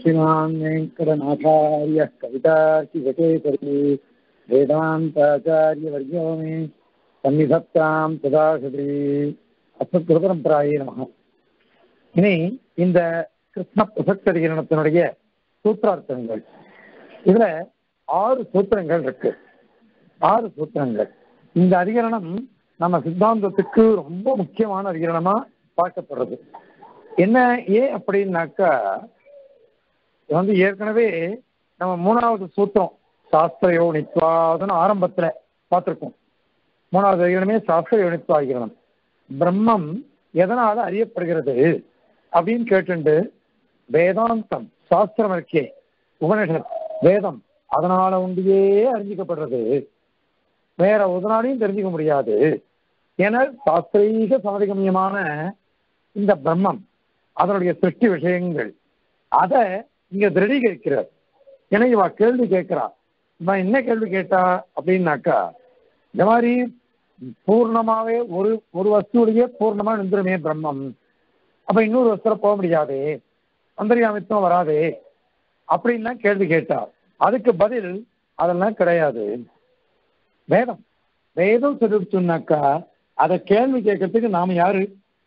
श्रीमान् वेङ्कटनाथार्यः कवितार्किवकेसरी वेदान्ताचार्यवर्यो मे सन्निधत्तां सदा சதி அஸ்மத்குருபரம்பராயே நமக இனி இந்த கிருஷ்ண பிரசக்தரிகரணத்தினுடைய சூத்திரார்த்தங்கள் இதுல ஆறு சூத்திரங்கள் இருக்கு ஆறு சூத்திரங்கள் இந்த அதிகரணம் நம்ம சித்தாந்தத்துக்கு ரொம்ப முக்கியமான அதிகரணமா பார்க்கப்படுறது என்ன ஏன் அப்படின்னாக்கா இது வந்து ஏற்கனவே நம்ம மூணாவது சூத்திரம் சாஸ்திர யோனித்வாதன ஆரம்பத்துல பார்த்திருக்கோம் மூணாவது அதிகரணமே சாஸ்திர யோனித்வா அதிகரணம் பிரம்மம் எதனால அறியப்படுகிறது அப்படின்னு கேட்டுண்டு வேதாந்தம் சாஸ்திரம் இருக்கே உபனிஷத் வேதம் அதனால ஒன்றியே அறிஞ்சிக்கப்படுறது வேற ஒருனாலையும் தெரிஞ்சுக்க முடியாது ஏன்னா சாஸ்திரீக சமதிகமியமான இந்த பிரம்மம் அதனுடைய சிருஷ்டி விஷயங்கள் அதை இங்க திருடீகரிக்கிறார் ஏன்னா இவ கேள்வி கேட்கிறா இவன் என்ன கேள்வி கேட்டா அப்படின்னாக்கா இந்த மாதிரி பூர்ணமாவே ஒரு ஒரு வஸ்துவிலேயே பூர்ணமா நின்றுமே பிரம்மம் அப்ப இன்னொரு வஸ்துல போக முடியாதே அந்தரியாமித்துவம் வராதே அப்படின்லாம் கேள்வி கேட்டா அதுக்கு பதில் அதெல்லாம் கிடையாது வேதம் வேதம் சொல்லிடுச்சுன்னாக்கா அதை கேள்வி கேட்கறதுக்கு நாம யாரு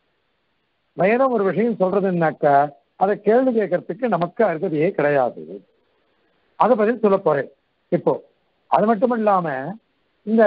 வேதம் ஒரு விஷயம் சொல்றதுன்னாக்கா அதை கேள்வி கேட்கறதுக்கு நமக்கு அருகதையே கிடையாது அதை பதில் சொல்ல போறேன் இப்போ அது மட்டும் இல்லாம இந்த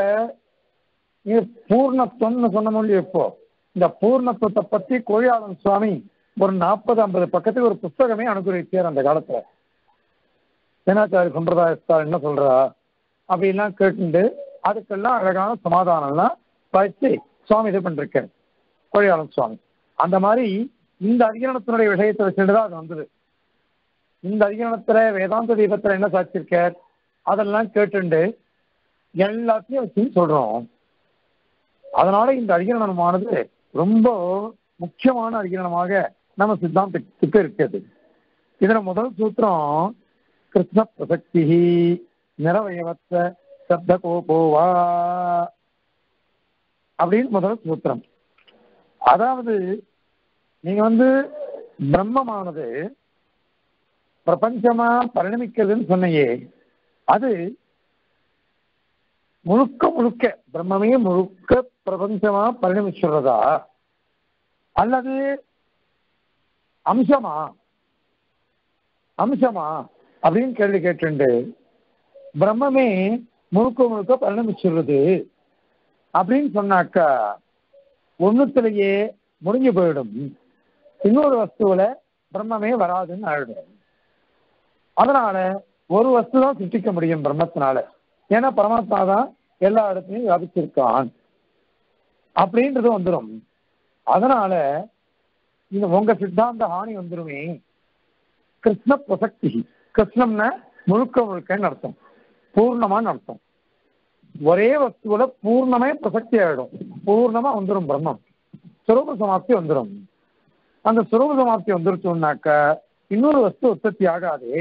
பூர்ணத்துவம்னு சொன்ன மொழி இப்போ இந்த பூர்ணத்துவத்தை பத்தி கோழியாளன் சுவாமி ஒரு நாற்பது ஐம்பது பக்கத்துக்கு ஒரு புஸ்தகமே அனுகிரகிச்சார் அந்த காலத்துல சேனாச்சாரி சம்பிரதாயத்தார் என்ன சொல்றா அப்படின்லாம் கேட்டுண்டு அதுக்கெல்லாம் அழகான சமாதானம்லாம் வச்சு சுவாமி இது பண்ணிருக்காரு கோழியாளன் சுவாமி அந்த மாதிரி இந்த அதிகரணத்தினுடைய விஷயத்தை வச்சுட்டு தான் அது வந்தது இந்த அதிகரணத்துல வேதாந்த தீபத்துல என்ன சாட்சிருக்கார் அதெல்லாம் கேட்டுண்டு எல்லாத்தையும் வச்சு சொல்றோம் அதனால இந்த அதிகரணமானது ரொம்ப முக்கியமான அதிகரணமாக நம்ம சித்தாந்தத்துக்கு இருக்குது இதுல முதல் சூத்திரம் கிருஷ்ண பிரசக்தி நிறவயவத்த சப்த கோபோவா அப்படின்னு முதல் சூத்திரம் அதாவது நீங்க வந்து பிரம்மமானது பிரபஞ்சமா பரிணமிக்கிறதுன்னு சொன்னையே அது முழுக்க முழுக்க பிரம்மமே முழுக்க பிரபஞ்சமா பரிணமிச்சுடுறதா அல்லது அம்சமா அம்சமா அப்படின்னு கேள்வி கேட்டுண்டு பிரம்மமே முழுக்க முழுக்க பரிணமிச்சுடுறது அப்படின்னு சொன்னாக்கா ஒண்ணுத்திலேயே முடிஞ்சு போயிடும் இன்னொரு வஸ்துவில பிரம்மமே வராதுன்னு ஆயிடும் அதனால ஒரு வஸ்து தான் சிருஷ்டிக்க முடியும் பிரம்மத்தினால ஏன்னா பரமாத்மா தான் எல்லா இடத்துலையும் வியாபிச்சிருக்கான் அப்படின்றது வந்துடும் அதனால இந்த உங்க சித்தாந்த ஹானி வந்துருமே கிருஷ்ண பிரசக்தி கிருஷ்ணம்னா முழுக்க முழுக்கன்னு அர்த்தம் பூர்ணமான்னு அர்த்தம் ஒரே வஸ்துவில பூர்ணமே பிரசக்தி ஆயிடும் பூர்ணமா வந்துடும் பிரம்மம் சுரூப சமாப்தி வந்துடும் அந்த சுரூப சமாப்தி வந்துருச்சோம்னாக்க இன்னொரு வஸ்து உற்பத்தி ஆகாதே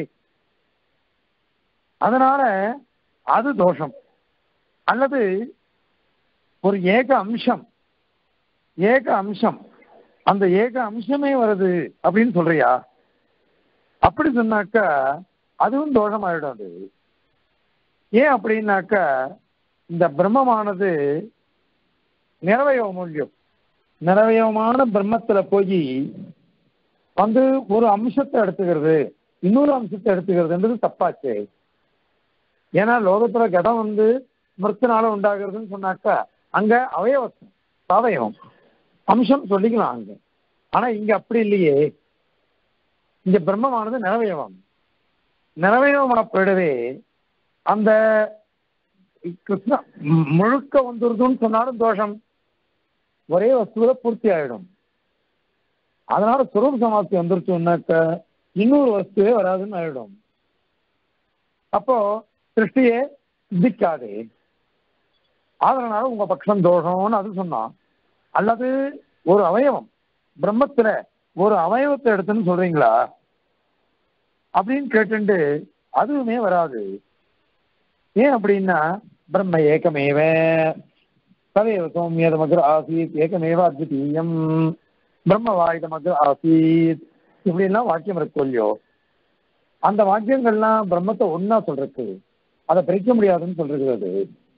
அதனால அது தோஷம் அல்லது ஒரு ஏக அம்சம் ஏக அம்சம் அந்த ஏக அம்சமே வருது அப்படின்னு சொல்றியா அப்படி சொன்னாக்கா அதுவும் தோஷமாயிடும் அது ஏன் அப்படின்னாக்கா இந்த பிரம்மமானது நிறவயவ மூலியம் நிறவயவமான பிரம்மத்துல போய் வந்து ஒரு அம்சத்தை எடுத்துக்கிறது இன்னொரு அம்சத்தை எடுத்துக்கிறதுன்றது தப்பாச்சு ஏன்னா லோகத்துல கடம் வந்து மிருத்தினால உண்டாகிறதுன்னு சொன்னாக்கா அங்க அவயவம் அவயவம் அம்சம் சொல்லிக்கலாம் அங்க ஆனா இங்க அப்படி இல்லையே இங்க பிரம்மமானது நிறவயவம் நிறவயவமான போயிடவே அந்த கிருஷ்ண முழுக்க வந்துருதுன்னு சொன்னாலும் தோஷம் ஒரே வஸ்துவில பூர்த்தி ஆயிடும் அதனால சுரூப சமாப்தி வந்துருச்சுன்னாக்க இன்னொரு வஸ்துவே வராதுன்னு ஆயிடும் அப்போ சிருஷ்டியே சித்திக்காது அதனால உங்க பட்சம் தோஷம்னு அது சொன்னான் அல்லது ஒரு அவயவம் பிரம்மத்துல ஒரு அவயவத்தை எடுத்துன்னு சொல்றீங்களா அப்படின்னு கேட்டுண்டு அதுவுமே வராது ஏன் அப்படின்னா பிரம்ம ஏகமேவ ததேவ சௌமியதமக்ர ஆசீத் ஏகமேவ அத்விதீயம் பிரம்மவாயுதமக்ர ஆசீத் இப்படிலாம் வாக்கியம் இருக்கு இல்லையோ அந்த வாக்கியங்கள்லாம் பிரம்மத்தை ஒன்னா சொல்றது அதை பிரிக்க முடியாதுன்னு சொல்றது அது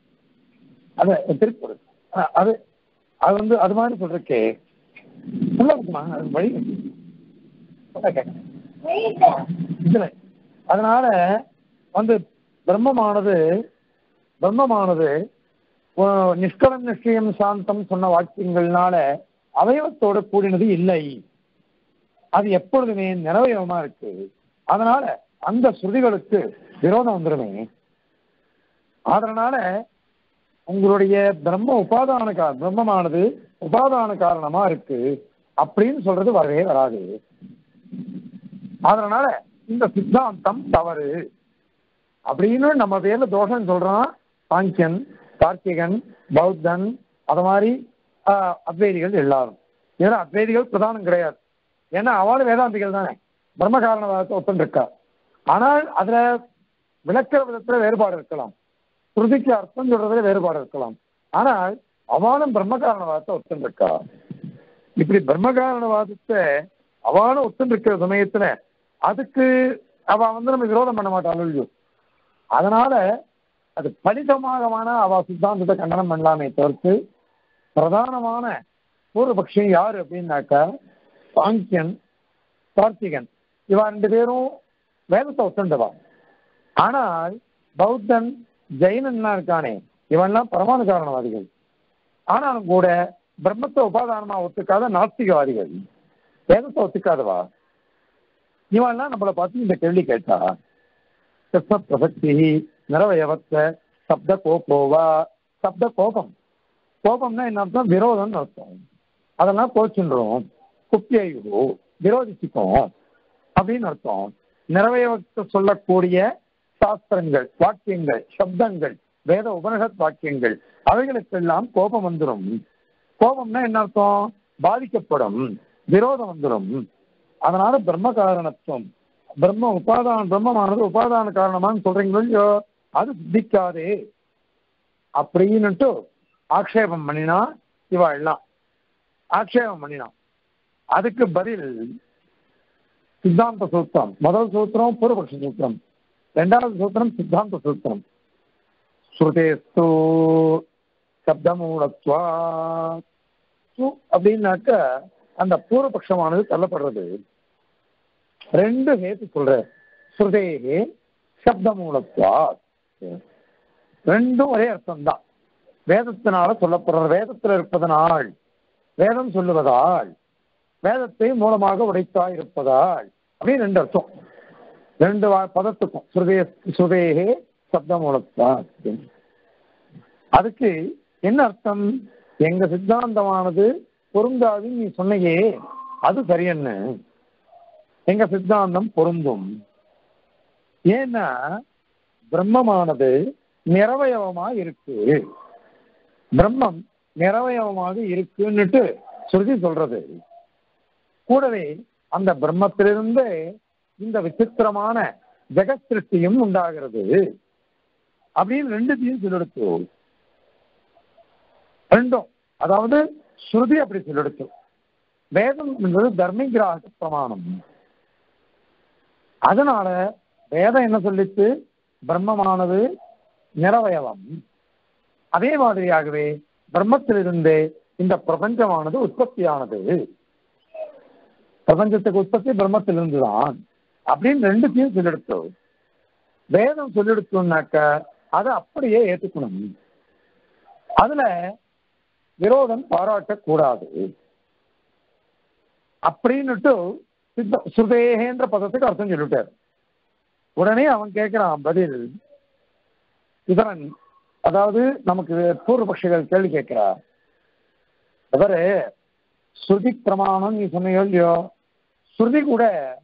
அத திருப்பி அஹ் அது அது வந்து அது மாதிரி சொல்றக்கே உள்ள இருக்குமா அது வழி இருக்கு. சொன்னா கேட்க. இதுல அதனால வந்து பிரம்மமானது பிரம்மமானது அஹ், நிஷ்கலம் நிச்சயம் சாந்தம் சொன்ன வாக்கியங்கள்னால அவயவத்தோட கூடினது இல்லை அது எப்பொழுதுமே நிறவயவமா இருக்கு அதனால அந்த ஸ்ருதிகளுக்கு விரோதம் வந்துருமே அதனால உங்களுடைய பிரம்ம உபாதான கா பிரம்மமானது உபாதான காரணமா இருக்கு அப்படின்னு சொல்றது வரவே வராது அதனால இந்த சித்தாந்தம் தவறு அப்படின்னு நம்ம பேர்ல தோஷம் சொல்றான் சாங்கியன் கார்த்திகன் பௌத்தன் அது மாதிரி ஆஹ், அத்வைதிகள் எல்லாரும் ஏன்னா அத்வைதிகள் பிரதானம் கிடையாது ஏன்னா அவளும் வேதாந்திகள் தானே பிரம்ம காரணவாதத்தை ஒத்துன்னு இருக்கா ஆனால் அதுல விளக்கிற விதத்துல வேறுபாடு இருக்கலாம் ஸ்ருதிக்கு அர்த்தம் சொல்றதுல வேறுபாடு இருக்கலாம் ஆனால் அவனும் பிரம்ம காரணவாதத்தை ஒத்துன்னு இருக்கா இப்படி பிரம்ம காரணவாதத்தை அவனும் ஒத்துன்னு இருக்கிற சமயத்துல அதுக்கு அவ வந்து நம்ம விரோதம் பண்ண மாட்டாள் இல்லையோ அதனால அது பலிதமாகமான அவ சித்தாந்தத்தை கண்டனம் பண்ணலாமே தவிர்த்து பிரதானமான பூர்வபக்ஷம் யாரு அப்படின்னாக்கா சாங்கியன் கார்த்திகன் இவா ரெண்டு பேரும் வேதத்தை ஒத்துண்டவா ஆனால் பௌத்தன் ஜெயினன்லாம் இருக்கானே இவன்லாம் பரமாணு காரணவாதிகள் ஆனாலும் கூட பிரம்மத்தை உபாதானமா ஒத்துக்காத நாஸ்திகவாதிகள் வேதத்தை ஒத்துக்காதவா இவன்லாம் நம்மளை பார்த்து இந்த கேள்வி கேட்டா கிருஷ்ண பிரசக்தி நிறவயவத்த சப்த கோபோவா சப்த கோபம் கோபம்னா என்ன அர்த்தம் விரோதம்னு அர்த்தம் அதெல்லாம் கோச்சுன்றோம் குப்பியோ விரோதிச்சுக்கும் அப்படின்னு அர்த்தம் நிறவயவத்தை சொல்லக்கூடிய சாஸ்திரங்கள் வாக்கியங்கள் சப்தங்கள் வேத உபனிஷத் வாக்கியங்கள் அவைகளுக்கெல்லாம் கோபம் வந்துடும் கோபம்னா என்ன அர்த்தம் பாதிக்கப்படும் விரோதம் வந்துடும் அதனால பிரம்ம காரணத்துவம் பிரம்ம உபாதான பிரம்மமானது உபாதான காரணமான்னு சொல்றீங்களோ இல்லையோ அது சித்திக்காதே அப்படின்னுட்டு ஆக்ஷேபம் பண்ணினா இவா எல்லாம் ஆக்ஷேபம் பண்ணினான் அதுக்கு பதில் சித்தாந்த சூத்திரம் முதல் சூத்திரம் பூர்வபக்ஷ சூத்திரம் ரெண்டாவது சூத்திரம் சித்தாந்த சூத்திரம் ஸ்ருதேஸ்து சப்தமூலத்வா அப்படின்னாக்க அந்த பூர்வபக்ஷமானது தள்ளப்படுறது ரெண்டு ஹேத்து சொல்ற ஸ்ருதேகே சப்தமூலத்வா ரெண்டும் ஒரே அர்த்தம் தான் வேதத்தினால சொல்லப்படுற வேதத்தில் இருப்பதனால் வேதம் சொல்லுவதால் வேதத்தை மூலமாக உடைத்தாய் இருப்பதால் அப்படின்னு ரெண்டு அர்த்தம் ரெண்டு வா- பதத்துக்கும் ஸ்ருதே ஸ்ருதேகே சப்த மூலத்தா அதுக்கு என்ன அர்த்தம் எங்க சித்தாந்தமானது பொருந்தாதுன்னு நீ சொன்னையே அது சரியன்னு எங்க சித்தாந்தம் பொருந்தும் ஏன்னா பிரம்மமானது நிறவயவமா இருக்கு பிரம்மம் நிறவயவமாக இருக்குன்னுட்டு ஸ்ருதி சொல்றது கூடவே அந்த பிரம்மத்திலிருந்து இந்த விசித்திரமான ஜெகத் சிருஷ்டியும் உண்டாகிறது அப்படின்னு ரெண்டுத்தையும் சொல்லெடுத்து ரெண்டும் அதாவது ஸ்ருதி அப்படி சொல்லெடுத்து வேதம் என்பது தர்மிகிராக பிரமாணம் அதனால வேதம் என்ன சொல்லிச்சு பிரம்மமானது நிறவயவம் அதே மாதிரியாகவே பிரம்மத்திலிருந்தே இந்த பிரபஞ்சமானது உற்பத்தியானது பிரபஞ்சத்துக்கு உற்பத்தி பிரம்மத்திலிருந்து தான் அப்படின்னு ரெண்டுத்தையும் சொல்லிடுத்து வேதம் சொல்லிடுத்தோம்னாக்க அதை அப்படியே ஏத்துக்கணும் அதுல விரோதம் பாராட்டக்கூடாது அப்படின்னுட்டு சித்த சுதேகேன்ற பதத்துக்கு அர்த்தம் சொல்லிட்டார் உடனே அவன் கேட்கிறான் பதில் இதரன் அதாவது நமக்கு பூர்வபக்ஷிகள் கேள்வி கேட்கிறா அவரு ஸ்ருதி பிரமாணம் நீ சொன்னீங்க இல்லையோ ஸ்ருதி கூட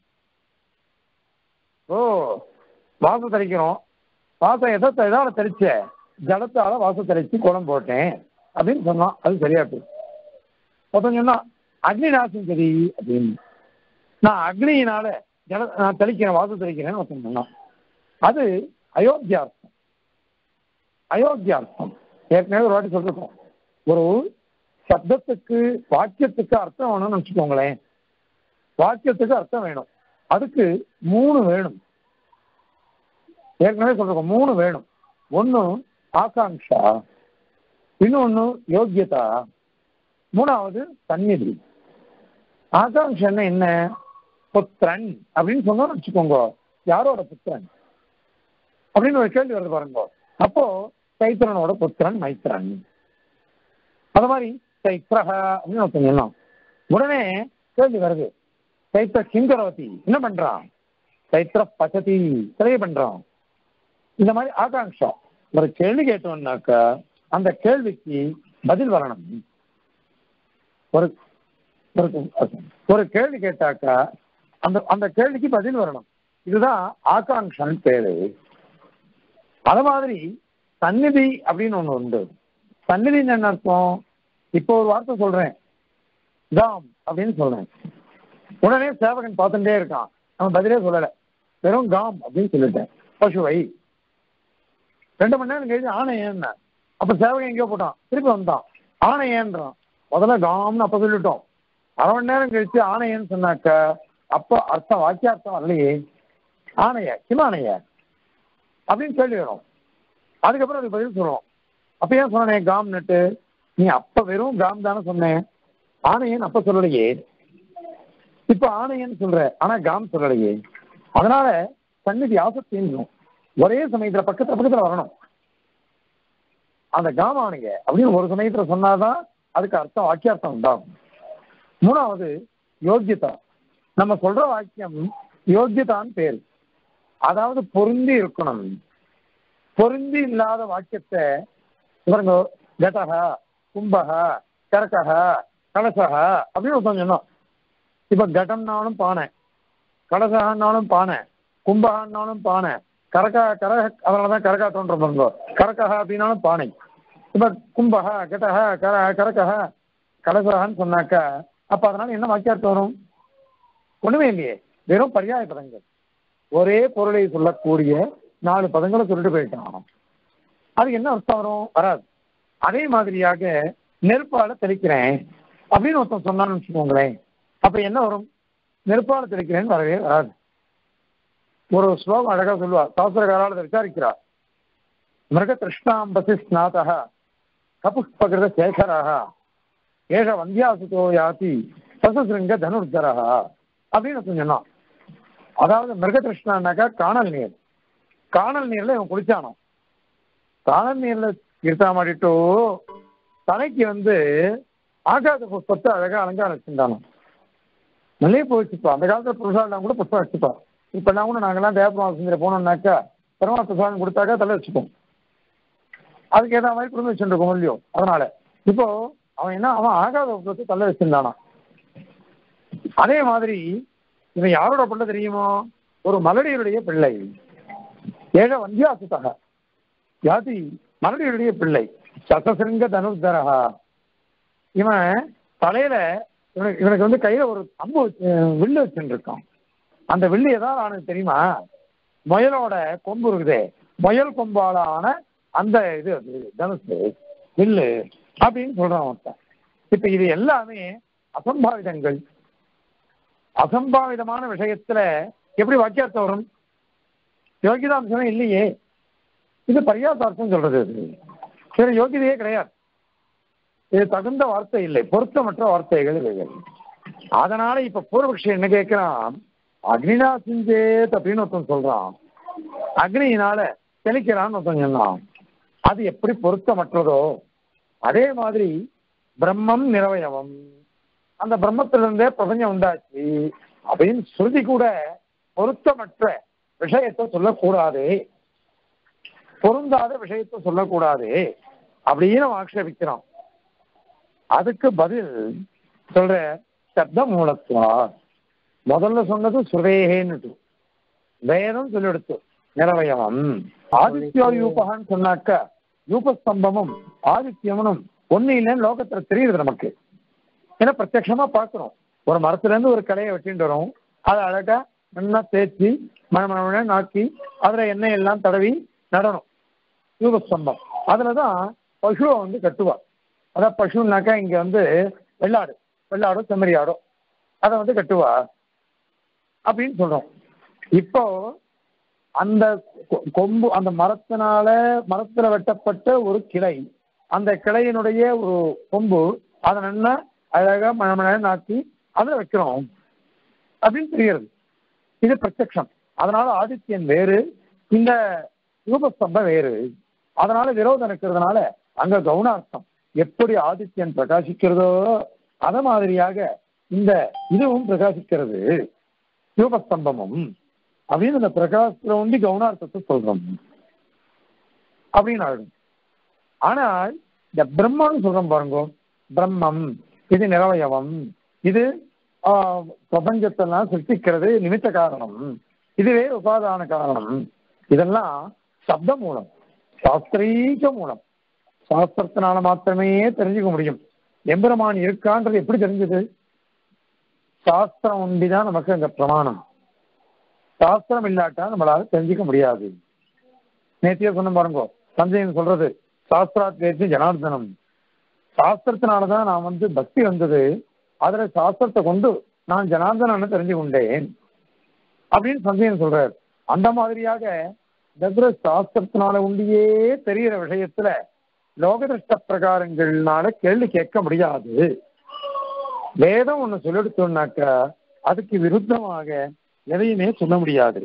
ஓ வாசம் தெளிக்கிறோம் வாசம் எதை எதால தெளிச்ச ஜலத்தால வாசம் தெளிச்சு குளம் போட்டேன் அப்படின்னு சொன்னான் அது சரியா போய் ஒருத்தன் சொன்னான் அக்னி நாசம் சரி அப்படின்னு நான் அக்னியினால ஜல நான் தெளிக்கிறேன் வாசம் தெளிக்கிறேன்னு ஒருத்தன் சொன்னான் அது அயோத்தியார்த்தம் அயோத்தியார்த்தம் ஏற்கனவே ஒரு வாட்டி சொல்லிருக்கோம் ஒரு சப்தத்துக்கு வாக்கியத்துக்கு அர்த்தம் வேணும்னு வச்சுக்கோங்களேன் வாக்கியத்துக்கு அர்த்தம் வேணும் அதுக்கு மூணு வேணும் ஏற்கனவே சொல்றோம் மூணு வேணும் ஒண்ணு ஆகாங்ஷா இன்னொன்னு யோக்கியதா மூணாவது சந்நிதி ஆகாங்ஷன்னா என்ன புத்திரன் அப்படின்னு சொன்னோம்னு வச்சுக்கோங்க யாரோட புத்திரன் அப்படின்னு ஒரு கேள்வி வருது பாருங்க அப்போ சைத்திரனோட புத்திரன் மைத்திரன் அது மாதிரி சைத்ரஹ அப்படின்னு ஒருத்தன் சொன்னான் உடனே கேள்வி வருது சைத்திர கிங்கரவதி என்ன பண்றான் சைத்திர பசதி சிலைய பண்றான் இந்த மாதிரி ஆகாங்ஷா ஒரு கேள்வி கேட்டோம்னாக்கா அந்த கேள்விக்கு பதில் வரணும் ஒரு ஒரு- ஒரு கேள்வி கேட்டாக்கா அந்த அந்த கேள்விக்கு பதில் வரணும் இதுதான் ஆகாங்ஷன் பேரு அது மாதிரி சந்நிதி அப்படின்னு ஒண்ணு உண்டு சந்நிதின்னு என்ன அர்த்தம் இப்போ ஒரு வார்த்தை சொல்றேன் தாம் அப்படின்னு சொல்றேன் உடனே சேவகன் பார்த்துட்டே இருக்கான் அவன் பதிலே சொல்லல வெறும் காம் அப்படின்னு சொல்லிட்டேன் பசுவை ரெண்டு மணி நேரம் கழிச்சு ஆணை ஏன்னா அப்ப சேவகன் எங்கேயோ போட்டான் திருப்பி வந்தான் ஆணை ஏன்றான் முதல்ல காம்னு அப்ப சொல்லிட்டோம் அரை மணி நேரம் கழிச்சு ஆணையன்னு சொன்னாக்க அப்போ அர்த்தம் வாக்கியார்த்தம் வரலையே ஆணைய கிமானைய அப்படின்னு கேள்வி வரும் அதுக்கப்புறம் அதுக்கு பதில் சொல்லுவோம் அப்ப ஏன் சொன்னே காம் நட்டு நீ அப்ப வெறும் காம் தானே சொன்னேன் ஆணையன் அப்ப சொல்லலையே இப்ப ஆணையன் சொல்ற ஆனா காம் சொல்லலையே அதனால சந்நிதி ஆசத்தின்னு ஒரே சமயத்துல பக்கத்துல பக்கத்துல வரணும் அந்த காமானிக அப்படின்னு ஒரு சமயத்துல சொன்னாதான் அதுக்கு அர்த்தம் வாக்கியார்த்தம் உண்டாகும் மூணாவது யோக்கியதா நம்ம சொல்ற வாக்கியம் யோக்கியதான்னு பேரு அதாவது பொருந்தி இருக்கணும் பொருந்தி இல்லாத வாக்கியத்தை இவருங்க கடக கும்பக கரகக கலசக அப்படின்னு ஒருத்தன் சொன்னோம் இப்ப கடம்னாலும் பானை கலசகன்னாலும் பானை கும்பகன்னாலும் பானை கரகா கரக அதனாலதான் கரகா தோன்ற பாருங்க கரகக அப்படின்னாலும் பானை இப்ப கும்பக கடக கர கரகக கலசகன்னு சொன்னாக்கா அப்ப அதனால என்ன வாக்கியார்த்தம் வரும் ஒண்ணுமே இல்லையே வெறும் பர்யாய பதங்கள் ஒரே பொருளை சொல்லக்கூடிய நாலு பதங்களை சொல்லிட்டு போயிட்டான் அது என்ன அர்த்தம் வரும் வராது அதே மாதிரியாக நெருப்பால தெளிக்கிறேன் அப்படின்னு ஒருத்தன் சொன்னான்னு வச்சுக்கோங்களேன் அப்ப என்ன வரும் நெருப்பால தெளிக்கிறேன்னு வரவே வராது ஒரு ஸ்லோகம் அழகா சொல்லுவா சாஸ்திரகாரால் அதை விசாரிக்கிறார் மிருக திருஷ்ணாம்பசி ஸ்நாதக கபுஷ்பகிருத சேகரக ஏக வந்தியாசுதோ யாதி சசசிருங்க தனுர்தரக அப்படின்னு ஒருத்தன் சொன்னான் அதாவது மிருக திருஷ்ணான்னாக்கா காணல் நீர் காணல் நீர்ல இவன் குளிச்சானோ காணல் நீர்ல இருத்தா மாட்டிட்டு தலைக்கு வந்து ஆகாத புஷ்பத்தை அழகா அலங்காரம் வச்சிருந்தானோ மல்லிகைப்பூ வச்சுப்போம் அந்த காலத்துல புருஷாலாம் கூட புஷ்பம் வச்சுப்போம் இப்ப எல்லாம் கூட நாங்கெல்லாம் தேவபுரம் செஞ்சிட போனோம்னாக்கா பெருமாள் பிரசாதம் கொடுத்தாக்கா தலை வச்சுப்போம் அதுக்கு ஏதாவது மாதிரி குடும்பம் வச்சுருக்கோம் இல்லையோ அதனால இப்போ அவன் என்ன அவன் ஆகாத புஷ்பத்தை தலை வச்சிருந்தானா அதே மாதிரி இவன் யாரோட பிள்ளை தெரியுமோ ஒரு மலடியருடைய பிள்ளை ஏக வந்தியாசுதக யாதி மலடியருடைய பிள்ளை சசசிருங்க தனுர்தரகா இவன் தலையில இவனுக்கு இவனுக்கு வந்து கையில ஒரு அம்பு வச்சு- வில்லு வச்சுட்டு இருக்கான் அந்த வில்லு ஏதாவது அவனுக்கு தெரியுமா முயலோட கொம்பு இருக்குதே முயல் கொம்பால ஆன அந்த இது அது தனுசு வில்லு அப்படின்னு சொல்றான் ஒருத்தன் இப்ப இது எல்லாமே அசம்பாவிதங்கள் அசம்பாவிதமான விஷயத்துல எப்படி வாக்கியார்த்தம் வரும் யோகிதாம்சமே இல்லையே இது பரியாசார்த்தம் சொல்றது இது சரி யோகிதையே கிடையாது இது தகுந்த வார்த்தை இல்லை பொருத்தமற்ற வார்த்தைகள் இவைகள் அதனால இப்ப பூர்வபக்ஷி என்ன கேட்கிறான் அக்னினா சிஞ்சேத் அப்படின்னு ஒருத்தன் சொல்றான் அக்னியினால தெளிக்கிறான்னு ஒருத்தன் சொன்னான் அது எப்படி பொருத்தமற்றதோ அதே மாதிரி பிரம்மம் நிறவயவம் அந்த பிரம்மத்திலிருந்தே பிரபஞ்சம் உண்டாச்சு அப்படின்னு ஸ்ருதி கூட பொருத்தமற்ற விஷயத்தை சொல்லக்கூடாது பொருந்தாத விஷயத்தை சொல்லக்கூடாது அப்படின்னு அவன் ஆக்ஷேபிக்கிறான் அதுக்கு பதில் சொல்ற சப்த மூலத்துவா முதல்ல சொன்னது சுரேகேன்னு வேதம் சொல்லிடுத்து நிறவயவம் ஆதித்யோ யூபகான்னு சொன்னாக்க யூபஸ்தம்பமும் ஆதித்யமனும் ஒண்ணு இல்லைன்னு லோகத்துல தெரியுது நமக்கு ஏன்னா பிரத்யட்சமா பார்க்கிறோம் ஒரு மரத்துல இருந்து ஒரு கலையை வெட்டிட்டு வரும் அதை அழகா நல்லா தேய்ச்சி மணமணமன நாக்கி அதுல எண்ணெய் எல்லாம் தடவி நடணும் யூபஸ்தம்பம் அதுலதான் பசுவை வந்து கட்டுவா அதான் பசுனாக்கா இங்க வந்து வெள்ளாடு வெள்ளாடோ செம்மறியாடோ அதை வந்து கட்டுவா அப்படின்னு சொல்றோம் இப்போ அந்த கொ- கொம்பு அந்த மரத்தினால மரத்துல வெட்டப்பட்ட ஒரு கிளை அந்த கிளையினுடைய ஒரு கொம்பு அதை நல்லா அழகா மழை நாக்கி அதை வைக்கிறோம் அப்படின்னு தெரிகிறது இது பிரத்யக்ஷம் அதனால ஆதித்யன் வேறு இந்த ரூபஸ்தம்பம் வேறு அதனால விரோதம் இருக்கிறதுனால அங்க கவுனார்த்தம் எப்படி ஆதித்யன் பிரகாசிக்கிறதோ அத மாதிரியாக இந்த இதுவும் பிரகாசிக்கிறது ரூபஸ்தம்பமும் அப்படின்னு இந்த பிரகாசத்துல உண்டி கவுனார்த்தத்தை சொல்றோம் அப்படின்னு ஆயிடும் ஆனால் இந்த பிரம்மன்னு சொல்றோம் பாருங்க பிரம்மம் இது நிறவயவம் இது ஆஹ், பிரபஞ்சத்தெல்லாம் சிருஷ்டிக்கிறது நிமித்த காரணம் இதுவே உபாதான காரணம் இதெல்லாம் சப்த மூலம் சாஸ்திரீக மூலம் சாஸ்திரத்தினால மாத்திரமே தெரிஞ்சுக்க முடியும் எம்பெருமான் இருக்கான்றது எப்படி தெரிஞ்சது சாஸ்திரம் உண்டிதான் நமக்கு அங்க பிரமாணம் சாஸ்திரம் இல்லாட்டா நம்மளால தெரிஞ்சுக்க முடியாது நேத்தியே சொன்ன பாருங்க சஞ்சயன் சொல்றது சாஸ்திராத் வேத்தி ஜனார்தனம் சாஸ்திரத்தினாலதான் நான் வந்து பக்தி வந்தது அதுல சாஸ்திரத்தை கொண்டு நான் ஜனார்தனன்னு தெரிஞ்சு கொண்டேன் அப்படின்னு சஞ்சயன் சொல்றார் அந்த மாதிரியாக தத்ர சாஸ்திரத்தினால உண்டியே தெரிகிற விஷயத்துல லோகதிருஷ்ட பிரகாரங்கள்னால கேள்வி கேட்க முடியாது வேதம் ஒண்ணு சொல்லிடுத்தோம்னாக்கா அதுக்கு விருத்தமாக எதையுமே சொல்ல முடியாது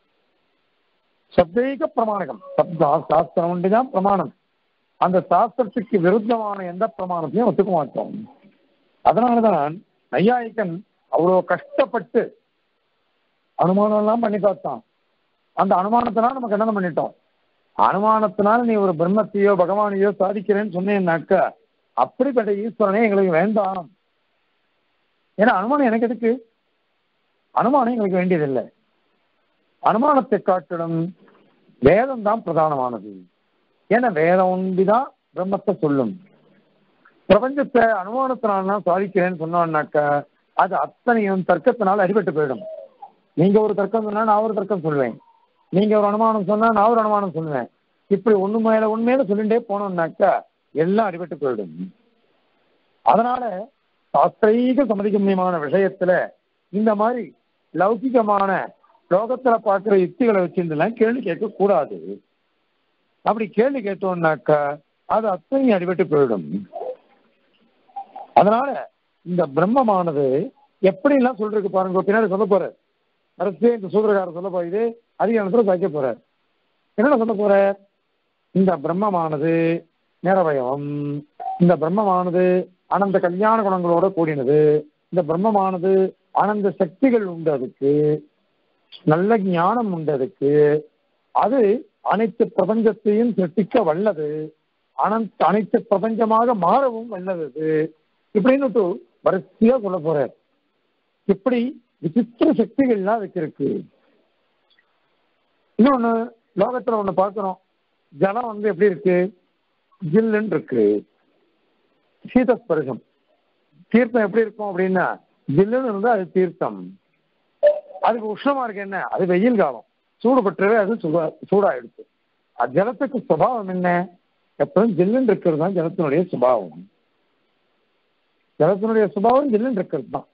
சப்தீக பிரமாணகம் சப்தா சாஸ்திரம் ஒன்றுதான் பிரமாணம் அந்த சாஸ்திரத்துக்கு விருத்தமான எந்த பிரமாணத்தையும் ஒத்துக்க மாட்டோம் அதனாலதான் நையாயிக்கன் அவ்வளோ கஷ்டப்பட்டு அனுமானம் எல்லாம் பண்ணி பார்த்தான் அந்த அனுமானத்தினால நம்ம கண்டனம் பண்ணிட்டோம் அனுமானத்தினால நீ ஒரு பிரம்மத்தையோ பகவானையோ சாதிக்கிறேன்னு சொன்னேன்னாக்கா அப்படிப்பட்ட ஈஸ்வரனே எங்களுக்கு வேண்டாம் ஏன்னா அனுமானம் எனக்கு எதுக்கு அனுமானம் எங்களுக்கு வேண்டியதில்லை அனுமானத்தை காட்டிலும் வேதம் தான் பிரதானமானது ஏன்னா வேதம் ஒன்றிதான் பிரம்மத்தை சொல்லும் பிரபஞ்சத்தை அனுமானத்தினால சாதிக்கிறேன்னு சொன்னோம்னாக்கா அது அத்தனையும் தர்க்கத்தினால் அடிபட்டு போயிடும் நீங்க ஒரு தர்க்கம் சொன்னா நான் ஒரு தர்க்கம் சொல்லுவேன் நீங்க ஒரு அனுமானம் சொன்னா நான் ஒரு அனுமானம் சொல்லுவேன் இப்படி ஒண்ணு மேல ஒண்ணு மேல சொல்லிட்டே போனோம்னாக்கா எல்லாம் அடிபட்டு போயிடும் அதனால சாஸ்திரீக சம்மதிகமியமான விஷயத்துல இந்த மாதிரி லௌகிகமான லோகத்துல பார்க்கிற யுக்திகளை வச்சிருந்தெல்லாம் கேள்வி கேட்க கூடாது அப்படி கேள்வி கேட்டோம்னாக்கா அது அத்தனையும் அடிபட்டு போயிடும் அதனால இந்த பிரம்மமானது எப்படி எல்லாம் சொல்றதுக்கு பாருங்க பின்னாடி சொல்ல போற அரசே இந்த சூத்திரக்காரர் சொல்ல போகுது அதிகாரத்துல வைக்க போறார் என்ன சொல்ல போற இந்த பிரம்மமானது நிறவயம் இந்த பிரம்மமானது அனந்த கல்யாண குணங்களோட கூடினது இந்த பிரம்மமானது அனந்த சக்திகள் உண்டு அதுக்கு நல்ல ஞானம் உண்டு அதுக்கு அது அனைத்து பிரபஞ்சத்தையும் சிருஷ்டிக்க வல்லது அனந்த அனைத்து பிரபஞ்சமாக மாறவும் வல்லது அது. இப்படின்னு வரிசையா சொல்ல போறார் இப்படி விசித்திர சக்திகள்லாம் அதுக்கு இருக்கு இன்னொன்னு லோகத்துல ஒண்ணு பார்க்கிறோம் ஜலம் வந்து எப்படி இருக்கு ஜில்லுன்னு இருக்கு சீதஸ்பர்சம் தீர்த்தம் எப்படி இருக்கும் அப்படின்னா ஜில்லுன்னு இருந்தா அது தீர்த்தம் அதுக்கு உஷ்ணமா இருக்கு என்ன அது வெயில் காலம் சூடு பற்றவே அது சுகா சூடாயிடுச்சு அது ஜலத்துக்கு சுபாவம் என்ன எப்பவும் ஜில்லுன்னு இருக்கிறது தான் ஜலத்தினுடைய சுபாவம் ஜலத்தினுடைய சுபாவம் ஜில்லுன்னு இருக்கிறது தான்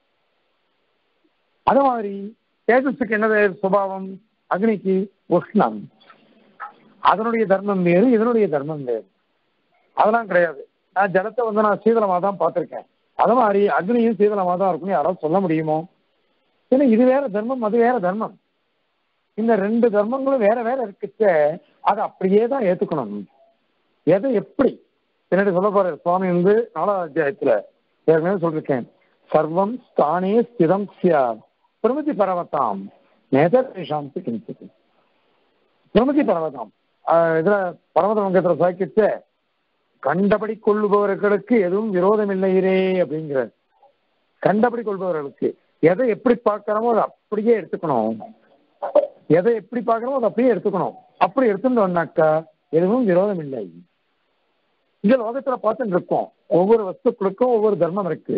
அது மாதிரி தேஜஸுக்கு என்னது சுபாவம் அக்னிக்கு உஷ்ணம் அதனுடைய தர்மம் வேறு இதனுடைய தர்மம் வேறு அதெல்லாம் கிடையாது நான் ஜலத்தை வந்து நான் சீதளமாக தான் பார்த்துருக்கேன் அது மாதிரி அக்னியும் சீதளமாக தான் இருக்கும்னு யாராவது சொல்ல முடியுமோ ஏன்னா இது வேற தர்மம் அது வேற தர்மம் இந்த ரெண்டு தர்மங்களும் வேற வேற இருக்குச்ச அதை அப்படியே தான் ஏத்துக்கணும் எதை எப்படி பின்னாடி சொல்ல போற சுவாமி வந்து நாலாவது அத்தியாயத்துல ஏற்கனவே சொல்லிருக்கேன் சர்வம் ஸ்தானே ஸ்திதம் சியா பிரமிதி பரவத்தாம் நேதேஷாந்தி கிஞ்சித் பிரமிதி பரவதாம் ஆஹ் இதுல பரமத வங்கத்துல சாக்கிச்ச கண்டபடி கொள்ளுபவர்களுக்கு எதுவும் விரோதம் இல்லையிரே அப்படிங்கிற கண்டபடி கொள்பவர்களுக்கு எதை எப்படி பார்க்கறோமோ அதை அப்படியே எடுத்துக்கணும் எதை எப்படி பார்க்கறோமோ அதை அப்படியே எடுத்துக்கணும் அப்படி எடுத்துட்டோம்னாக்கா எதுவும் விரோதம் இல்லை இந்த லோகத்துல பார்த்துட்டு இருக்கோம் ஒவ்வொரு வஸ்துக்களுக்கும் ஒவ்வொரு தர்மம் இருக்கு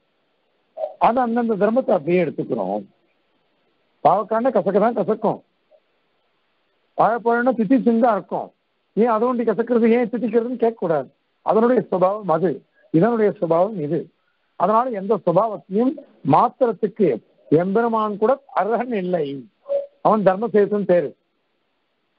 அது அந்தந்த தர்மத்தை அப்படியே எடுத்துக்கிறோம் பாவக்காண்ட கசக்க தான் கசக்கும் வாழைப்பழம்னா திட்டிச்சுன்னு தான் இருக்கும் ஏன் அதை ஒண்டி கசக்கிறது ஏன் திட்டிக்கிறதுன்னு கேட்கக்கூடாது அதனுடைய சுபாவம் அது இதனுடைய சுபாவம் இது அதனால எந்த சுபாவத்தையும் மாத்திரத்துக்கு எம்பெருமான் கூட அர்ஹன் இல்லை அவன் தர்மசேதன் பேரு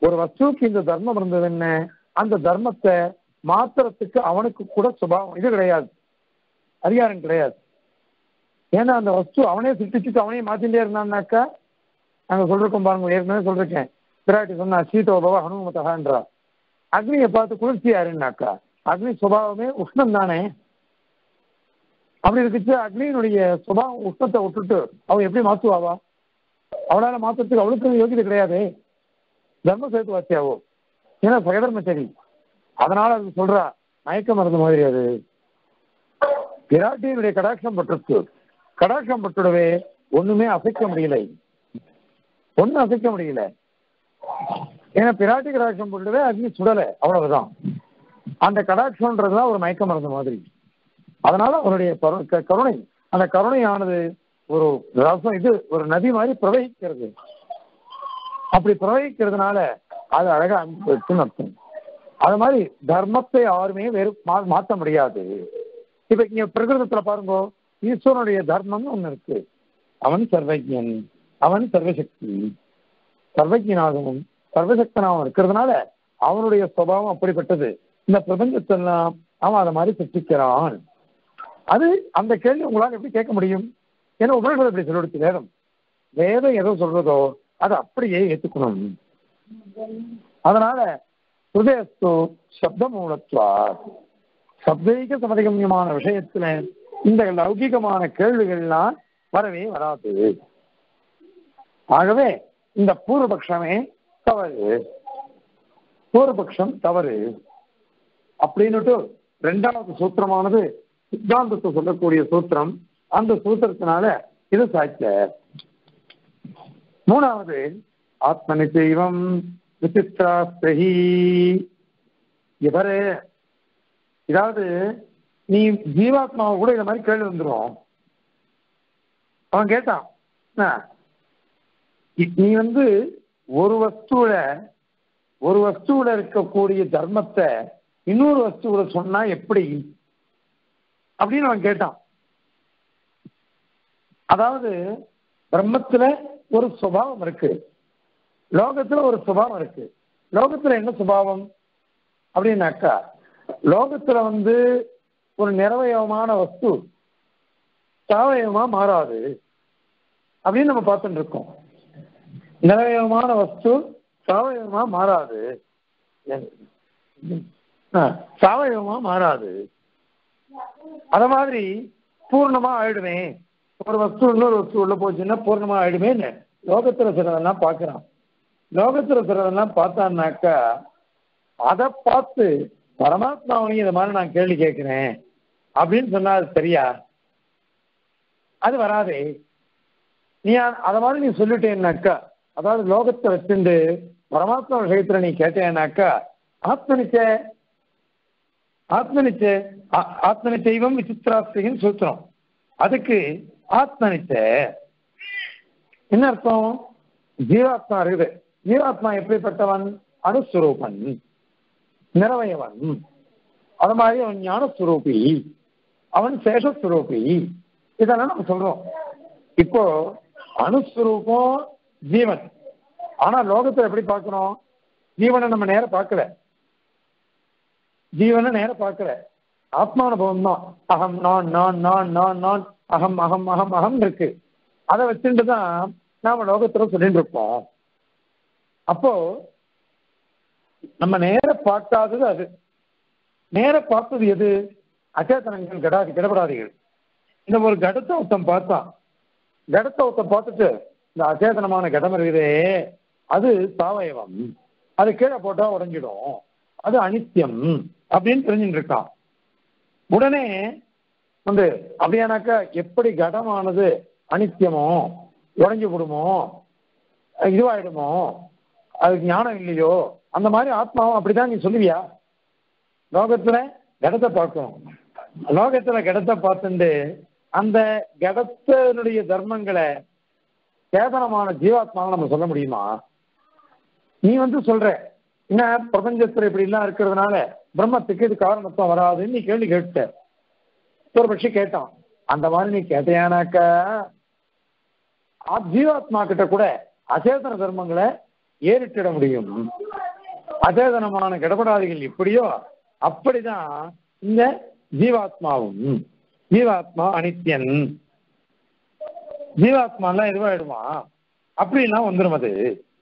ஒரு வஸ்துவுக்கு இந்த தர்மம் இருந்தது என்ன அந்த தர்மத்தை மாத்திரத்துக்கு அவனுக்கு கூட சுபாவம் இது கிடையாது அதிகாரம் கிடையாது ஏன்னா அந்த வஸ்து அவனே சிருஷ்டிச்சுட்டு அவனே மாத்திட்டே இருந்தான்னாக்கா நாங்க சொல்றோம் பாருங்க ஏற்கனவே சொல்லிருக்கேன் பிராட்டி சொன்னா சீதோபவ ஹனுமதகான்றா அக்னியை பார்த்து குளிர்ச்சி யாருன்னாக்கா அக்னி சுபாவமே உஷ்ணம் தானே அப்படி இருக்குச்சு அக்னியினுடைய சுபாவம் உஷ்ணத்தை விட்டுட்டு அவன் எப்படி மாத்துவாவா அவளால மாத்துறதுக்கு அவளுக்கு யோகியதை கிடையாது தர்ம சேர்த்து வாத்தியாவோ ஏன்னா சகதர்மச்சரி அதனால அது சொல்றா மயக்க மருந்து மாதிரி அது பிராட்டியினுடைய கடாட்சம் பட்டிருக்கு கடாட்சம் பட்டுடவே ஒண்ணுமே அசைக்க முடியல ஒண்ணும் அசைக்க முடியல ஏன்னா பிராட்டி கடாட்சம் பட்டுடவே அக்னி சுடலை அவ்வளவுதான் அந்த கடாட்சம்ன்றதுதான் ஒரு மயக்க மருந்து மாதிரி அதனால அவருடைய கரு- க- கருணை அந்த கருணையானது ஒரு ரசம் இது ஒரு நதி மாதிரி பிரவகிக்கிறது அப்படி பிரவகிக்கிறதுனால அது அழகா அனுப்பிச்சுன்னு அர்த்தம் அது மாதிரி தர்மத்தை யாருமே வேறு மா- மாத்த முடியாது இப்ப இங்க பிரகிருதத்துல பாருங்க ஈஸ்வரனுடைய தர்மம்னு ஒண்ணு இருக்கு அவன் சர்வஜன் அவன் சர்வசக்தி சர்வஜனாகவும் சர்வசக்தனாகவும் இருக்கிறதுனால அவனுடைய சுபாவம் அப்படிப்பட்டது இந்த பிரபஞ்சத்தெல்லாம் அவன் அதை மாதிரி சிருஷ்டிக்கிறான் அது அந்த கேள்வி உங்களால் எப்படி கேட்க முடியும் ஏன்னா உபனிஷம் எப்படி சொல்லிடுச்சு வேதம் வேதம் எதோ சொல்றதோ அதை அப்படியே ஏத்துக்கணும் அதனால ஹிருதயஸ்து சப்த மூலத்வா சப்தைக சமதிகமியமான விஷயத்துல இந்த லௌகிகமான கேள்விகள்லாம் வரவே வராது ஆகவே இந்த பூர்வபக்ஷமே தவறு பூர்வபக்ஷம் தவறு அப்படின்னுட்டு ரெண்டாவது சூத்திரமானது சித்தாந்தத்தை சொல்லக்கூடிய சூத்திரம் அந்த சூத்திரத்தினால இது சாய்ச்ச மூணாவது ஆத்ம நிச்சயம் விசித்திராஸ்திரஹி இவரு இதாவது நீ ஜீவாத்மாவை கூட இந்த மாதிரி கேள்வி வந்துடும் அவன் கேட்டான் என்ன? இ- நீ வந்து ஒரு வஸ்துவில ஒரு வஸ்துவில இருக்கக்கூடிய தர்மத்தை இன்னொரு வஸ்துவில சொன்னா எப்படி அப்படின்னு அவன் கேட்டான் அதாவது பிரம்மத்துல ஒரு சுபாவம் இருக்கு லோகத்துல ஒரு சுபாவம் இருக்கு லோகத்துல என்ன சுபாவம் அப்படின்னாக்கா லோகத்துல வந்து ஒரு நிறவயமான வஸ்து சாவயவமா மாறாது அப்படின்னு நம்ம பார்த்துட்டு இருக்கோம் நிறவயமான வஸ்து சாவயவமா மாறாது ஆ, சாவயவமா மாறாது அத மாதிரி பூர்ணமா ஆயிடுமே ஒரு வஸ்து இன்னொரு வஸ்து உள்ள போச்சுன்னா பூர்ணமா ஆயிடுமேன்னு லோகத்துல சிலதெல்லாம் பார்க்கறான் லோகத்துல சிலதெல்லாம் பார்த்தான்னாக்கா அதை பார்த்து பரமாத்மாவையும் இந்த மாதிரி நான் கேள்வி கேட்கிறேன் அப்படின்னு சொன்னா அது சரியா அது வராதே நீ அ- அத மாதிரி நீ சொல்லிட்டேன்னாக்கா அதாவது லோகத்தை வச்சுண்டு பரமாத்மா விஷயத்துல நீ கேட்டேன்னாக்கா ஆத்மனிச்ச ஆத்மனிச்ச ஆ- ஆத்மனிச்சைவம் விசித்திராஸ்திரின்னு சூத்திரம் அதுக்கு ஆத்மனிச்ச என்ன அர்த்தம் ஜீவாத்மா இருக்குது ஜீவாத்மா எப்படிப்பட்டவன் அணுஸ்வரூபன் நிறவயவன் அது மாதிரி அவன் ஞானஸ்வரூபி அவன் சேஷஸ்வரூபி இதெல்லாம் நம்ம சொல்றோம் இப்போ அணுஸ்வரூபம் ஜீவன் ஆனா லோகத்தை எப்படி பார்க்கிறோம் ஜீவனை நம்ம நேர பார்க்கல ஜீவனை நேர பார்க்கல ஆத்மானுபவம் தான் அகம் நான் நான் நான் நான் நான் அகம் அகம் அகம் அகம் இருக்கு அதை வச்சுட்டு தான் நாம லோகத்துல சொல்லிட்டு இருப்போம் அப்போ நம்ம நேர பார்க்காதது அது நேர பார்த்தது எது அச்சேதனங்கள் கடாதி கிடபடாதிகள் இந்த ஒரு கடத்தை ஒருத்தன் பார்த்தான் கடத்தை ஒருத்தன் பார்த்துட்டு இந்த அச்சேதனமான கடம் இருக்குதே அது சாவயவம் அது கீழே போட்டா உடைஞ்சிடும் அது அனித்தியம் அப்படின்னு தெரிஞ்சுட்டு இருக்கான் உடனே வந்து அப்படியானாக்கா எப்படி கடமானது அனித்தியமோ உடைஞ்சு விடுமோ இதுவாயிடுமோ அதுக்கு ஞானம் இல்லையோ அந்த மாதிரி ஆத்மாவும் அப்படிதான் நீ சொல்லுவியா லோகத்துல கடத்தை பார்க்கணும் லோகத்துல கடத்தை பார்த்துட்டு அந்த கடத்தினுடைய தர்மங்களை சேதனமான ஜீவாத்மாவை நம்ம சொல்ல முடியுமா நீ வந்து சொல்ற என்ன பிரபஞ்சத்துல இப்படி எல்லாம் இருக்கிறதுனால பிரம்மத்துக்கு இது காரணத்துவம் வராதுன்னு நீ கேள்வி கேட்ட ஒரு பட்சி கேட்டான் அந்த மாதிரி நீ கேட்டையானாக்கா ஆ- ஜீவாத்மா கிட்ட கூட அச்சேதன தர்மங்களை ஏறிட்டிட முடியும் அச்சேதனமான கடப்படாதிகள் எப்படியோ அப்படிதான் இந்த ஜீவாத்மாவும் ஜீவாத்மா அனித்யன் ஜீவாத்மாலாம் எதுவாயிடுமா அப்படிலாம் வந்துடும் அது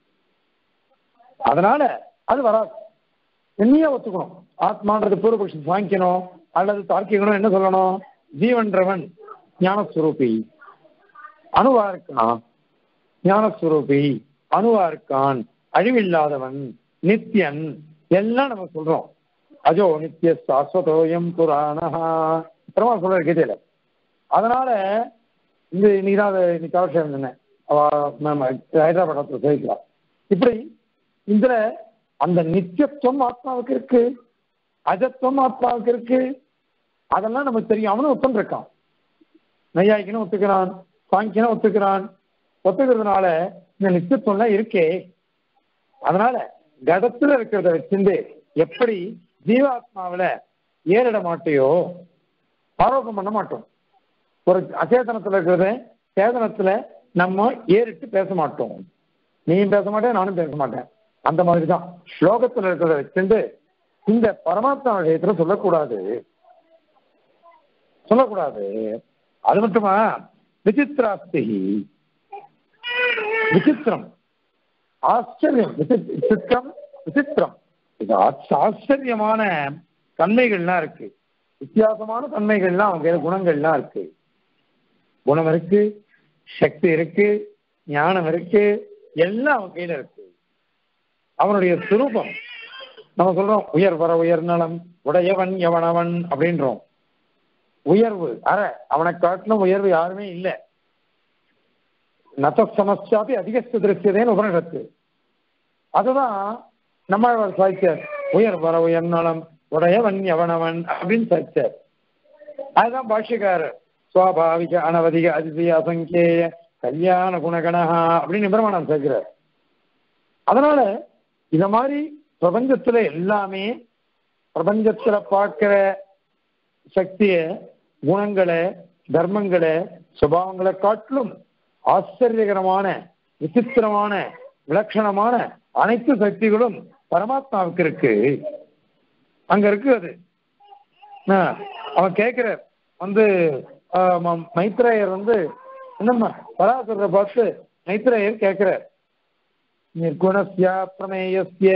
அதனால அது வராது என்னையே ஒத்துக்கணும் ஆத்மான்றது பூர்வபக்ஷம் சாங்கிக்கணும் அல்லது தார்க்கிக்கணும் என்ன சொல்லணும் ஜீவன்றவன் ஞானஸ்வரூபி அணுவா இருக்கான் ஞானஸ்வரூபி அணுவா இருக்கான் அழிவில்லாதவன் நித்யன் எல்லாம் நம்ம சொல்றோம் அஜோ நித்திய சாஸ்வதோயம் புராணஹா பிரமா சொல்ற கீதையில அதனால இந்த இன்னைக்கு தான் அதை இன்னைக்கு கவர்ஷன் சொன்னேன் அவ மேம் ஹைதராபாத்தில் சேவிக்கலாம் இப்படி இதுல அந்த நித்தியத்துவம் ஆத்மாவுக்கு இருக்கு அஜத்துவம் ஆத்மாவுக்கு இருக்கு அதெல்லாம் நமக்கு தெரியும் அவனும் ஒத்தன் இருக்கான் நையாய்க்கனும் ஒத்துக்கிறான் சாங்கியனும் ஒத்துக்கிறான் ஒத்துக்கிறதுனால இந்த நித்தியத்துவம்லாம் இருக்கே அதனால கடத்துல இருக்கிறத வச்சிருந்து எப்படி ஜீவாத்மாவில ஏறிட மாட்டையோ ஆரோக்கியம் பண்ண மாட்டோம் ஒரு அச்சேதனத்துல இருக்கிறத சேதனத்துல நம்ம ஏறிட்டு பேச மாட்டோம் நீயும் பேச மாட்டேன் நானும் பேச மாட்டேன் அந்த மாதிரி தான் ஸ்லோகத்துல இருக்கிறத வச்சிருந்து இந்த பரமாத்மா விஷயத்துல சொல்லக்கூடாது சொல்லக்கூடாது அது மட்டுமா விசித்திராஸ்தி விசித்திரம் ஆச்சரியம் விசி- விசித்திரம் விசித்திரம் இது ஆச்ச- ஆச்சரியமான தன்மைகள்லாம் இருக்கு வித்தியாசமான தன்மைகள்லாம் அவங்க கையில குணங்கள்லாம் இருக்கு குணம் இருக்கு சக்தி இருக்கு ஞானம் இருக்கு எல்லாம் அவன் கையில இருக்கு அவனுடைய சுரூபம் நம்ம சொல்றோம் உயர் வர உயர் நலம் உடையவன் எவனவன் அப்படின்றோம் உயர்வு அற அவனை காட்டிலும் உயர்வு யாருமே இல்லை நத சமஸ்யாபி அதிகஸ்து திருஷ்யதேன்னு உபனிஷத்து அதுதான் நம்மாழ்வார் சாய்ச்சார் உயர் வர உயர் நலம் உடையவன் எவனவன் அப்படின்னு சாய்ச்சார் அதுதான் பாஷ்யக்காரர் சுவாபாவிக அனவதிக அதிசய அசங்கேய கல்யாண குணகணஹா அப்படின்னு பிரமாணம் சேர்க்கிறார் அதனால இந்த மாதிரி பிரபஞ்சத்துல எல்லாமே பிரபஞ்சத்துல பார்க்கிற சக்திய குணங்களை தர்மங்களை சுபாவங்களை காட்டிலும் ஆச்சரியகரமான விசித்திரமான விலட்சணமான அனைத்து சக்திகளும் பரமாத்மாவுக்கு இருக்கு அங்க இருக்கு அது ஆ, அவன் கேட்கிற வந்து ஆ, ம- மைத்ரேயர் வந்து என்னம்மா பராசரரை பார்த்து மைத்ரேயர் கேட்கிறார் निर्गुणस्य प्रमेयस्य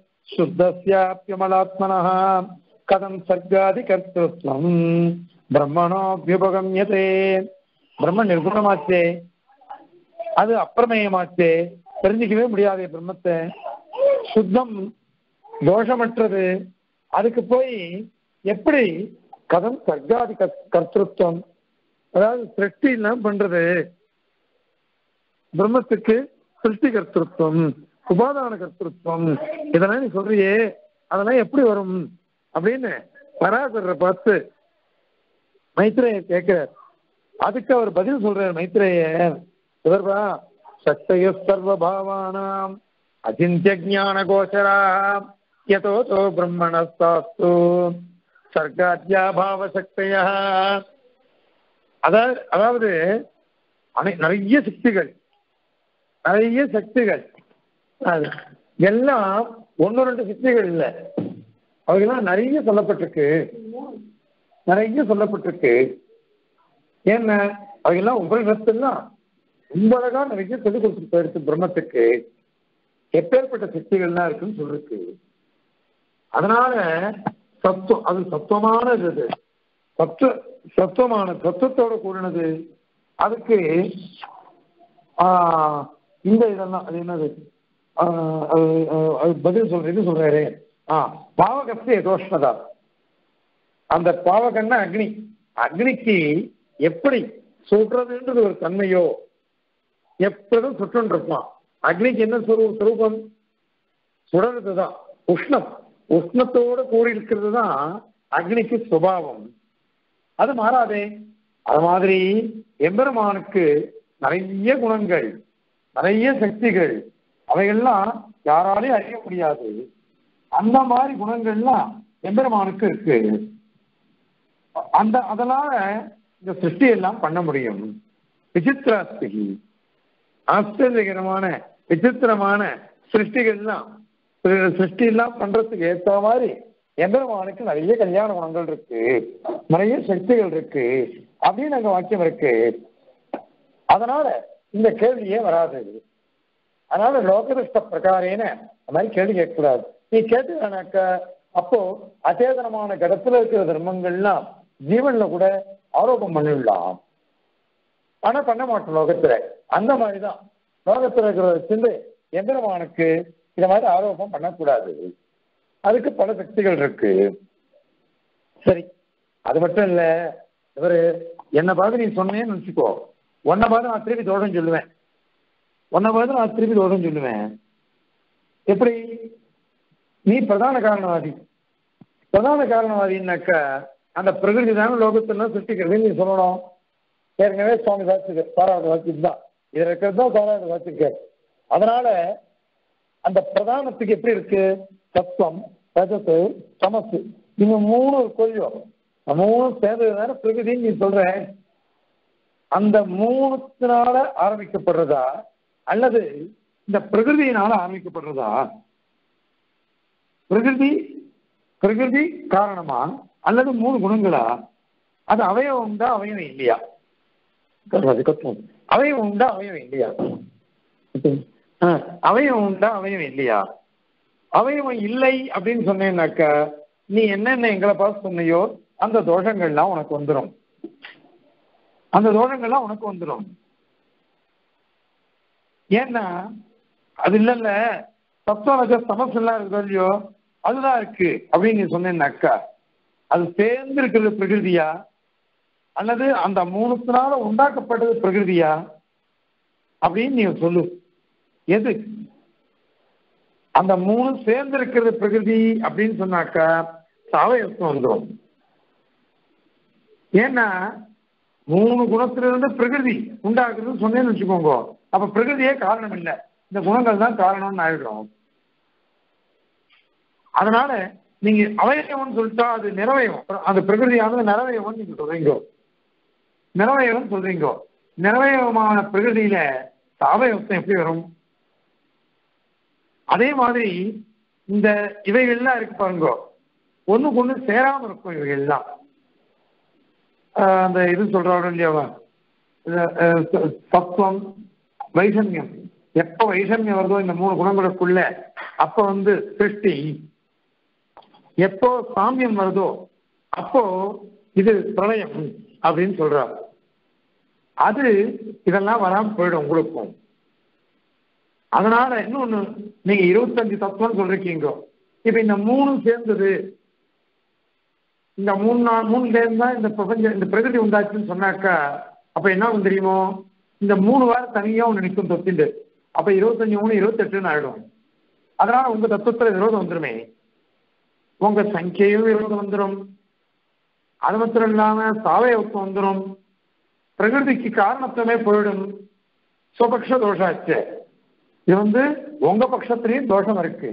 शुद्धस्याप्यमलात्मनः कथं सर्गाधिकर्तृत्वम् பிரம்மணோபியுபகமியதே பிரம்ம நிர்குணமாச்சே அது அப்பிரமேயமாச்சே தெரிஞ்சிக்கவே முடியாதே பிரம்மத்தை சுத்தம் தோஷமற்றது அதுக்கு போய் எப்படி கதம் சர்க்காதி கர்த்திருவம் அதாவது சிருஷ்டி எல்லாம் பண்றது பிரம்மத்துக்கு சிருஷ்டி கர்த்திருவம் உபாதான கர்த்திருவம் இதெல்லாம் நீ சொல்றியே அதெல்லாம் எப்படி வரும் அப்படின்னு பராசரரை பார்த்து மைத்ரேயர் கேட்கிறார் அதுக்கு அவர் பதில் சொல்றார் மைத்ரேயர் இவர்வா சக்தய சர்வபாவானாம் அச்சிந்திய ஜான கோச்சரா யதோதோ பிரம்மணஸ்தாஸ்து சர்க்காத்யாபாவ சக்தியா அதாவது அதாவது அனை- நிறைய சக்திகள் நிறைய சக்திகள் அது எல்லாம் ஒன்று ரெண்டு சக்திகள் இல்லை அவைகள்லாம் நிறைய சொல்லப்பட்டிருக்கு நிறைய சொல்லப்பட்டிருக்கு ஏன்னா அவைகள்லாம் உபரிடத்துலாம் ரொம்ப அழகா நிறைய சொல்லிக் கொடுத்துட்டு போயிருக்கு பிரம்மத்துக்கு எப்பேற்பட்ட சக்திகள்லாம் இருக்குன்னு சொல்லிருக்கு அதனால சத்துவம் அது சத்துவமானது அது சத்துவ சத்துவமான சத்துவத்தோட கூடினது அதுக்கு ஆஹ், இந்த இதெல்லாம் அது என்னது ஆஹ், அது ஆஹ், அது பதில் சொல்ற இது சொல்றாரு ஆ பாவகஸ்து யதோஷ்ணதா அந்த பாவகன்னா அக்னி அக்னிக்கு எப்படி சுடுறதுன்றது ஒரு தன்மையோ எப்பொழுதும் சுற்றுன்னு இருப்பான் அக்னிக்கு என்ன சுரூ சுரூபம் சுடறது தான் உஷ்ணம் உஷ்ணத்தோட கூடி இருக்கிறது தான் அக்னிக்கு சுபாவம் அது மாறாதே அது மாதிரி எம்பெருமானுக்கு நிறைய குணங்கள் நிறைய சக்திகள் அவைகள்லாம் யாராலையும் அறிய முடியாது அந்த மாதிரி குணங்கள்லாம் எம்பெருமானுக்கு இருக்கு அந்த அதனால இந்த சிருஷ்டி எல்லாம் பண்ண முடியும் விசித்திராஸ்திகி ஆச்சரியகரமான விசித்திரமான சிருஷ்டிகள்லாம் சிருஷ்டி எல்லாம் பண்றதுக்கு ஏத்த மாதிரி எம்பெருமானுக்கு நிறைய கல்யாண குணங்கள் இருக்கு நிறைய சக்திகள் இருக்கு அப்படின்னு அங்க வாக்கியம் இருக்கு அதனால இந்த கேள்வியே வராது அதனால லோகதிஷ்ட பிரகாரேன அந்த மாதிரி கேள்வி கேட்கக்கூடாது நீ கேட்டுனாக்க அப்போ அச்சேதனமான கடத்துல இருக்கிற தர்மங்கள்லாம் ஜீவன்ல கூட ஆரோபம் பண்ணிடலாம் ஆனா பண்ண மாட்டோம் லோகத்துல அந்த மாதிரிதான் லோகத்துல இருக்கிற சிந்து எந்திரமானுக்கு இந்த மாதிரி ஆரோபம் பண்ணக்கூடாது அதுக்கு பல சக்திகள் இருக்கு சரி அது மட்டும் இல்ல இவரு என்ன பார்த்து நீ சொன்னேன்னு வச்சுக்கோ உன்னை பார்த்து நான் திருப்பி தோஷம் சொல்லுவேன் உன்னை பார்த்து நான் திருப்பி தோஷம் சொல்லுவேன் எப்படி நீ பிரதான காரணவாதி பிரதான காரணவாதின்னாக்கா அந்த பிரகிருதி தானே லோகத்துல சிருஷ்டிக்கிறது நீ சொல்லணும் ஏற்கனவே சுவாமி வாசிக்கு பாராட்டு வாசிக்கு தான் இதுல இருக்கிறது தான் பாராட்டு வாசிக்காரு அதனால அந்த பிரதானத்துக்கு எப்படி இருக்கு சத்துவம் ரஜத்து சமசு இந்த மூணு கொள்ளியோ மூணு சேர்ந்தது தானே பிரகிருதின்னு நீ சொல்ற அந்த மூணுத்தினால ஆரம்பிக்கப்படுறதா அல்லது இந்த பிரகிருதியினால ஆரம்பிக்கப்படுறதா பிரகிருதி பிரகிருதி காரணமா அல்லது மூணு குணங்களா அது அவயவம் உண்டா அவயவம் இல்லையா அது கத்துவோம் அவயவம் உண்டா அவயவம் இல்லையா ஆ, அவயவம் உண்டா அவயவம் இல்லையா அவயவம் இல்லை அப்படின்னு சொன்னேன்னாக்க நீ என்னென்ன எங்களை பார்த்து சொன்னியோ அந்த தோஷங்கள்லாம் உனக்கு வந்துடும் அந்த தோஷங்கள்லாம் உனக்கு வந்துடும் ஏன்னா அது இல்லைல்ல தத்துவ சமஸ் எல்லாம் இருக்கு இல்லையோ அதுதான் இருக்கு அப்படின்னு நீ சொன்னேன்னாக்கா அது சேர்ந்து இருக்கிறது பிரகிருதியா அல்லது அந்த மூணுத்தினால உண்டாக்கப்பட்டது பிரகிருதியா அப்படின்னு நீ சொல்லு எது அந்த மூணு சேர்ந்து இருக்கிறது பிரகிருதி அப்படின்னு சொன்னாக்கா சாவயத்துவம் வந்துடும் ஏன்னா மூணு குணத்திலிருந்து பிரகிருதி உண்டாக்குறதுன்னு சொன்னேன்னு வச்சுக்கோங்க அப்ப பிரகிருதியே காரணம் இல்லை இந்த குணங்கள் தான் காரணம்னு ஆயிடும் அதனால நீங்க அவயவம்னு சொல்லிட்டா அது நிறைவயம் அந்த பிரகிருதியானது நிறைவயம்னு நீங்க சொல்றீங்க நிறைவயம் சொல்றீங்க நிறைவயமான பிரகிருதியில அவயவத்தம் எப்படி வரும் அதே மாதிரி இந்த இவைகள்லாம் இருக்கு பாருங்க ஒண்ணுக்கு ஒண்ணு சேராம இருக்கும் இவைகள்லாம் ஆஹ் அந்த இது சொல்றாரு இல்லையாவா அஹ் ச- சத்துவம் வைஷமியம் எப்ப வைஷமியம் வருதோ இந்த மூணு குணங்களுக்குள்ள அப்ப வந்து சிருஷ்டி எப்போ சாமியம் வருதோ அப்போ இது பிரளயம் அப்படின்னு சொல்றார் அது இதெல்லாம் வராம போயிடும் உங்களுக்கும் அதனால இன்னொன்னு நீங்க இருபத்தஞ்சு தத்துவம் சொல்றீங்க இப்ப இந்த மூணு சேர்ந்தது இந்த மூணு நாள் மூணு சேர்ந்து தான் இந்த பிரபஞ்சம் இந்த பிரகிருதி உண்டாச்சுன்னு சொன்னாக்கா அப்ப என்ன ஆகும் தெரியுமோ இந்த மூணு வாரம் தனியா ஒன்று நிற்கும் தொத்திண்டு அப்ப இருபத்தஞ்சு மூணு இருபத்தெட்டுன்னு ஆயிடும் அதனால உங்க தத்துவத்துல விரோதம் வந்துருமே உங்க சங்கையும் விரோதம் வந்துடும் அது மாத்திரம் இல்லாம சாவயவுக்கு வந்துடும் பிரகிருதிக்கு காரணத்துவமே போயிடும் சுபக்ஷ தோஷாச்சு இது வந்து உங்க பட்சத்திலையும் தோஷம் இருக்கு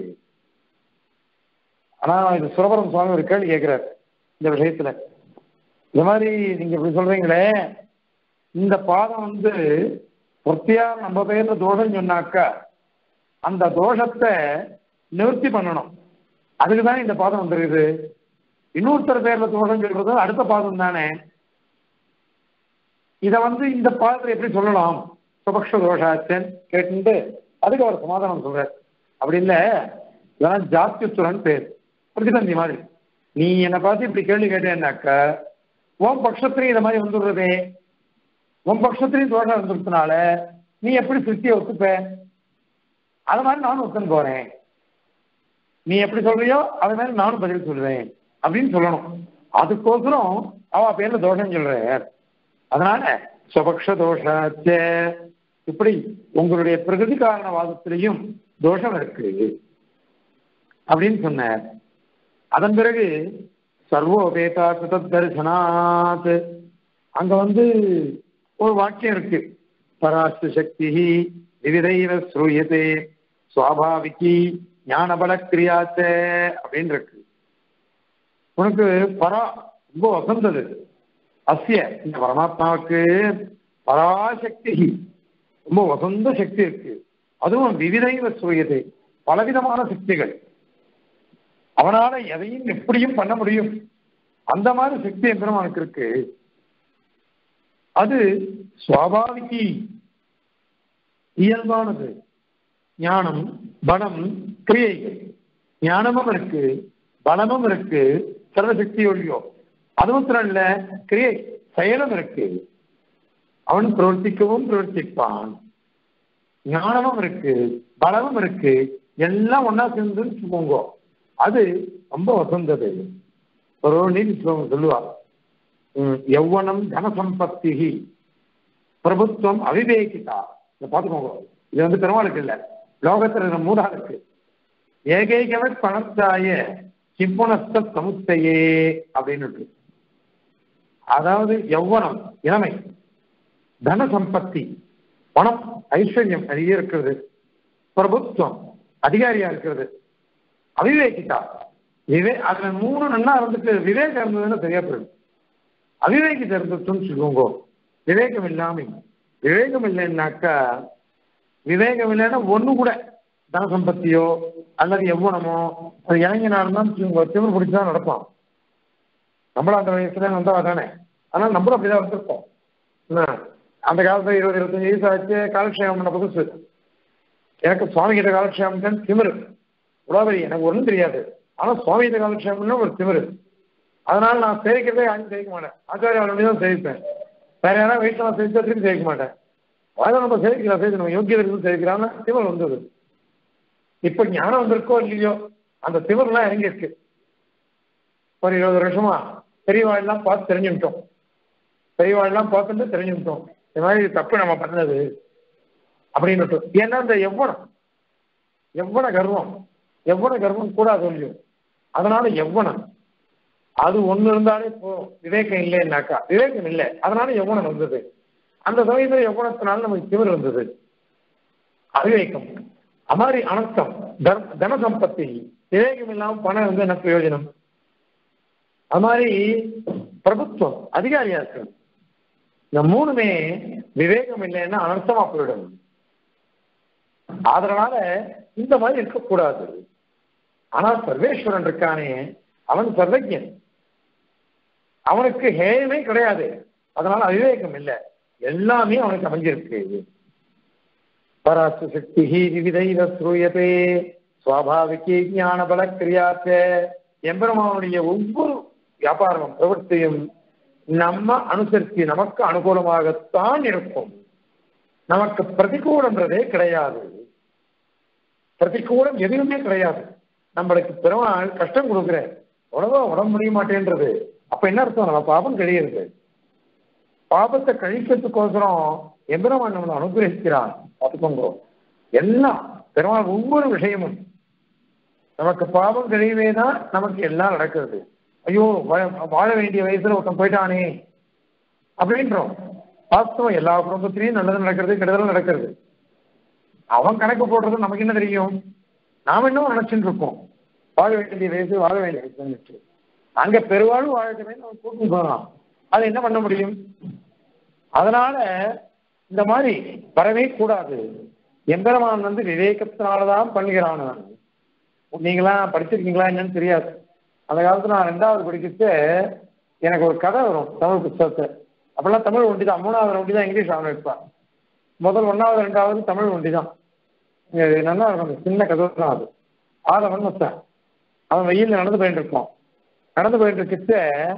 ஆனா இது சுரபரம் சுவாமி ஒரு கேள்வி கேட்கிறார் இந்த விஷயத்துல இந்த மாதிரி நீங்க இப்படி சொல்றீங்களே இந்த பாதம் வந்து பொத்தியா நம்ம பேர்ல தோஷம் சொன்னாக்கா அந்த தோஷத்தை நிவர்த்தி பண்ணணும் அதுக்கு தானே இந்த பாதம் வந்துருக்குது இன்னொருத்தர் பேர்ல தோஷம் சொல்றது அடுத்த பாதம் தானே இத வந்து இந்த பாதத்துல எப்படி சொல்லலாம் சுபக்ஷ தோஷாச்சன் கேட்டு அதுக்கு அவர் சமாதானம் சொல்றார் அப்படி இல்ல இதெல்லாம் ஜாஸ்தித்துறன் பேர் பிரதிபந்தி மாதிரி நீ என்னை பார்த்து இப்படி கேள்வி கேட்டேன்னாக்க உன் பட்சத்திலையும் இதை மாதிரி வந்துடுறதே உன் பட்சத்திலையும் தோஷம் வந்துருக்கனால நீ எப்படி சிருஷ்டியை ஒத்துப்ப அது மாதிரி நானும் ஒத்துன்னு போறேன் நீ எப்படி சொல்றியோ அது மாதிரி நானும் பதில் சொல்றேன் அப்படின்னு சொல்லணும் அதுக்கோசரம் அவ பேர்ல தோஷம் சொல்றார் அதனால சுபக்ஷ தோஷாச்ச இப்படி உங்களுடைய பிரகதி காரணவாதத்திலையும் தோஷம் இருக்கு அப்படின்னு சொன்னார் அதன் பிறகு சர்வோபேதா கிருத தரிசனாத் அங்க வந்து ஒரு வாக்கியம் இருக்கு பராஸ்து சக்தி விவிதைவ ஸ்ரூயதே சுவாபாவிகி ஞானபல கிரியாச்ச அப்படின்னு இருக்கு உனக்கு பரா ரொம்ப வசந்தது அஸ்ய இந்த பரமாத்மாவுக்கு பராசக்தி ரொம்ப வசந்த சக்தி இருக்கு அதுவும் விவிதைவ சூரியதை பலவிதமான சக்திகள் அவனால எதையும் எப்படியும் பண்ண முடியும் அந்த மாதிரி சக்தி எம்பெருமானுக்கு இருக்கு அது சுவாபாவிகி இயல்பானது ஞானம் பலம் கிரியைகள் ஞானமும் இருக்கு பலமும் இருக்கு சர்வசக்தி ஒழியோ அது மாத்திரம் இல்ல கிரியை செயலும் இருக்கு அவன் பிரவர்த்திக்கவும் பிரவர்த்திப்பான் ஞானமும் இருக்கு பலமும் இருக்கு எல்லாம் ஒன்னா சேர்ந்து வச்சுக்கோங்க அது ரொம்ப வசந்தது ஒரு நீதி ஸ்லோகம் சொல்லுவார் உம், யௌவனம் தனசம்பத்தி பிரபுத்துவம் அவிவேகிதா இதை பார்த்துக்கோங்க இது வந்து பெருமாளுக்கு இல்ல லோகத்துல இருக்கிற மூடாளுக்கு ஏகைகவ பணத்தாய சிப்புணஸ்த சமுத்தையே அப்படின்னு அதாவது யௌவனம் இளமை தன சம்பத்தி பணம் ஐஸ்வர்யம் நிறைய இருக்கிறது பிரபுத்துவம் அதிகாரியா இருக்கிறது அவிவேகிதா விவே அதுல மூணு நன்னா இருந்துட்டு விவேகம் இருந்ததுன்னு சரியா போயிடும் அவிவேகிதா இருந்துச்சுன்னு சொல்லுவோங்க விவேகம் இல்லாம விவேகம் இல்லைன்னாக்கா விவேகம் இல்லைன்னா ஒண்ணு கூட தன சம்பத்தியோ அல்லது எவ்வளமோ அது இளைஞனா இருந்தாலும் திமிர் பிடிச்சுதான் நடப்பான் நம்மளும் அந்த வயசுல வந்தவா தானே ஆனால் நம்மளும் அப்படிதான் வந்திருப்போம் என்ன அந்த காலத்துல இருபது இருபத்தஞ்சு வயசு ஆச்சு காலக்ஷேபம் பண்ண புதுசு எனக்கு சுவாமி கிட்ட காலக்ஷேபம் தான் திமிரு உடம்பரி எனக்கு ஒன்றும் தெரியாது ஆனா சுவாமி கிட்ட காலக்ஷேபம்னா ஒரு திமிரு அதனால நான் சேவிக்கிறதே யாரும் சேவிக்க மாட்டேன் ஆச்சாரிய அவனுடைய தான் சேவிப்பேன் வேற யாராவது வீட்டில் நான் சேவிச்சா திரும்பி சேவிக்க மாட்டேன் அதை நம்ம சேவிக்கலாம் சேவிக்கணும் யோகியதை இருந்து சேவிக்கிறான்னு திமிர் வந்தது இப்ப ஞானம் வந்திருக்கோ இல்லையோ அந்த திமிர்லாம் இறங்கி இருக்கு ஒரு இருபது வருஷமா பெரியவாள்லாம் பார்த்து தெரிஞ்சுக்கிட்டோம் பெரியவாள்லாம் பார்த்துட்டு தெரிஞ்சுக்கிட்டோம் இந்த மாதிரி தப்பு நம்ம பண்ணது அப்படின்னு ஏன்னா இந்த எவ்வளவு எவ்வளவு கர்வம் எவ்வளவு கர்வம் கூடாது இல்லையோ அதனால எவ்வளவு அது ஒண்ணு இருந்தாலே போதும் விவேகம் இல்லைன்னாக்கா விவேகம் இல்லை அதனால எவ்வளவு வந்தது அந்த சமயத்துல எவ்வளத்தினால நமக்கு திமிர் வந்தது அவிவேகம் அமாரி அனர்த்தம் தர்- தன சம்பத்தி விவேகம் இல்லாம பணம் வந்து என்ன பிரயோஜனம் அது மாதிரி பிரபுத்துவம் அதிகாரியா இருக்கு இந்த மூணுமே விவேகம் இல்லைன்னா அனர்த்தமா போயிடும் அதனால இந்த மாதிரி இருக்கக்கூடாது ஆனா சர்வேஸ்வரன் இருக்கானே அவன் சர்வஜன் அவனுக்கு ஹேயமே கிடையாது அதனால அவிவேகம் இல்லை எல்லாமே அவனுக்கு அமைஞ்சிருக்கு பராசு சக்தி விவிதைவ ஸ்ரூயதே சுவாபாவிகி ஞான பல கிரியாச்ச எம்பெருமானுடைய ஒவ்வொரு வியாபாரமும் பிரவர்த்தியும் நம்ம அனுசரித்து நமக்கு அனுகூலமாகத்தான் இருக்கும் நமக்கு பிரதிகூலன்றதே கிடையாது பிரதிகூலம் எதுவுமே கிடையாது நம்மளுக்கு பெருமாள் கஷ்டம் கொடுக்குற உடம்பா உடம்பு முடிய மாட்டேன்றது அப்ப என்ன அர்த்தம் நம்ம பாபம் கழியிறது பாபத்தை கழிக்கிறதுக்கோசரம் எம்பெருமான் நம்மளை அனுகிரகிக்கிறான் பார்த்துக்கோங்க எல்லாம் பெருமாள் ஒவ்வொரு விஷயமும் நமக்கு பாவம் கழியவே தான் நமக்கு எல்லாம் நடக்கிறது ஐயோ வா- வாழ வேண்டிய வயசுல ஒருத்தன் போயிட்டானே அப்படின்றோம் வாஸ்தவம் எல்லா குடும்பத்திலையும் நல்லது நடக்கிறது கெடுதலும் நடக்கிறது அவன் கணக்கு போடுறது நமக்கு என்ன தெரியும் நாம இன்னும் நினைச்சுட்டு இருக்கோம் வாழ வேண்டிய வயசு வாழ வேண்டிய வயசு அங்க பெருவாழும் வாழவே நம்ம கூட்டு போகலாம் அது என்ன பண்ண முடியும் அதனால இந்த மாதிரி வரவே கூடாது எம்பெருமான் வந்து விவேகத்தினாலதான் பண்ணுகிறான் அவன். நீங்களாம் படிச்சிருக்கீங்களா என்னன்னு தெரியாது அந்த காலத்துல நான் ரெண்டாவது படிக்கிட்டு எனக்கு ஒரு கதை வரும் தமிழ் புத்தகத்தை அப்பெல்லாம் தமிழ் ஒண்டி தான் மூணாவது ஒண்டி தான் இங்கிலீஷ் அவன் வைப்பான் முதல் ஒன்னாவது ரெண்டாவது தமிழ் ஒண்டி தான் இது நல்லா இருக்கும் அந்த சின்ன கதை தான் அது ஆதவன் வச்சான் அவன் வெயில்ல நடந்து போயிட்டு இருப்பான் நடந்து போயிட்டு இருக்கிட்ட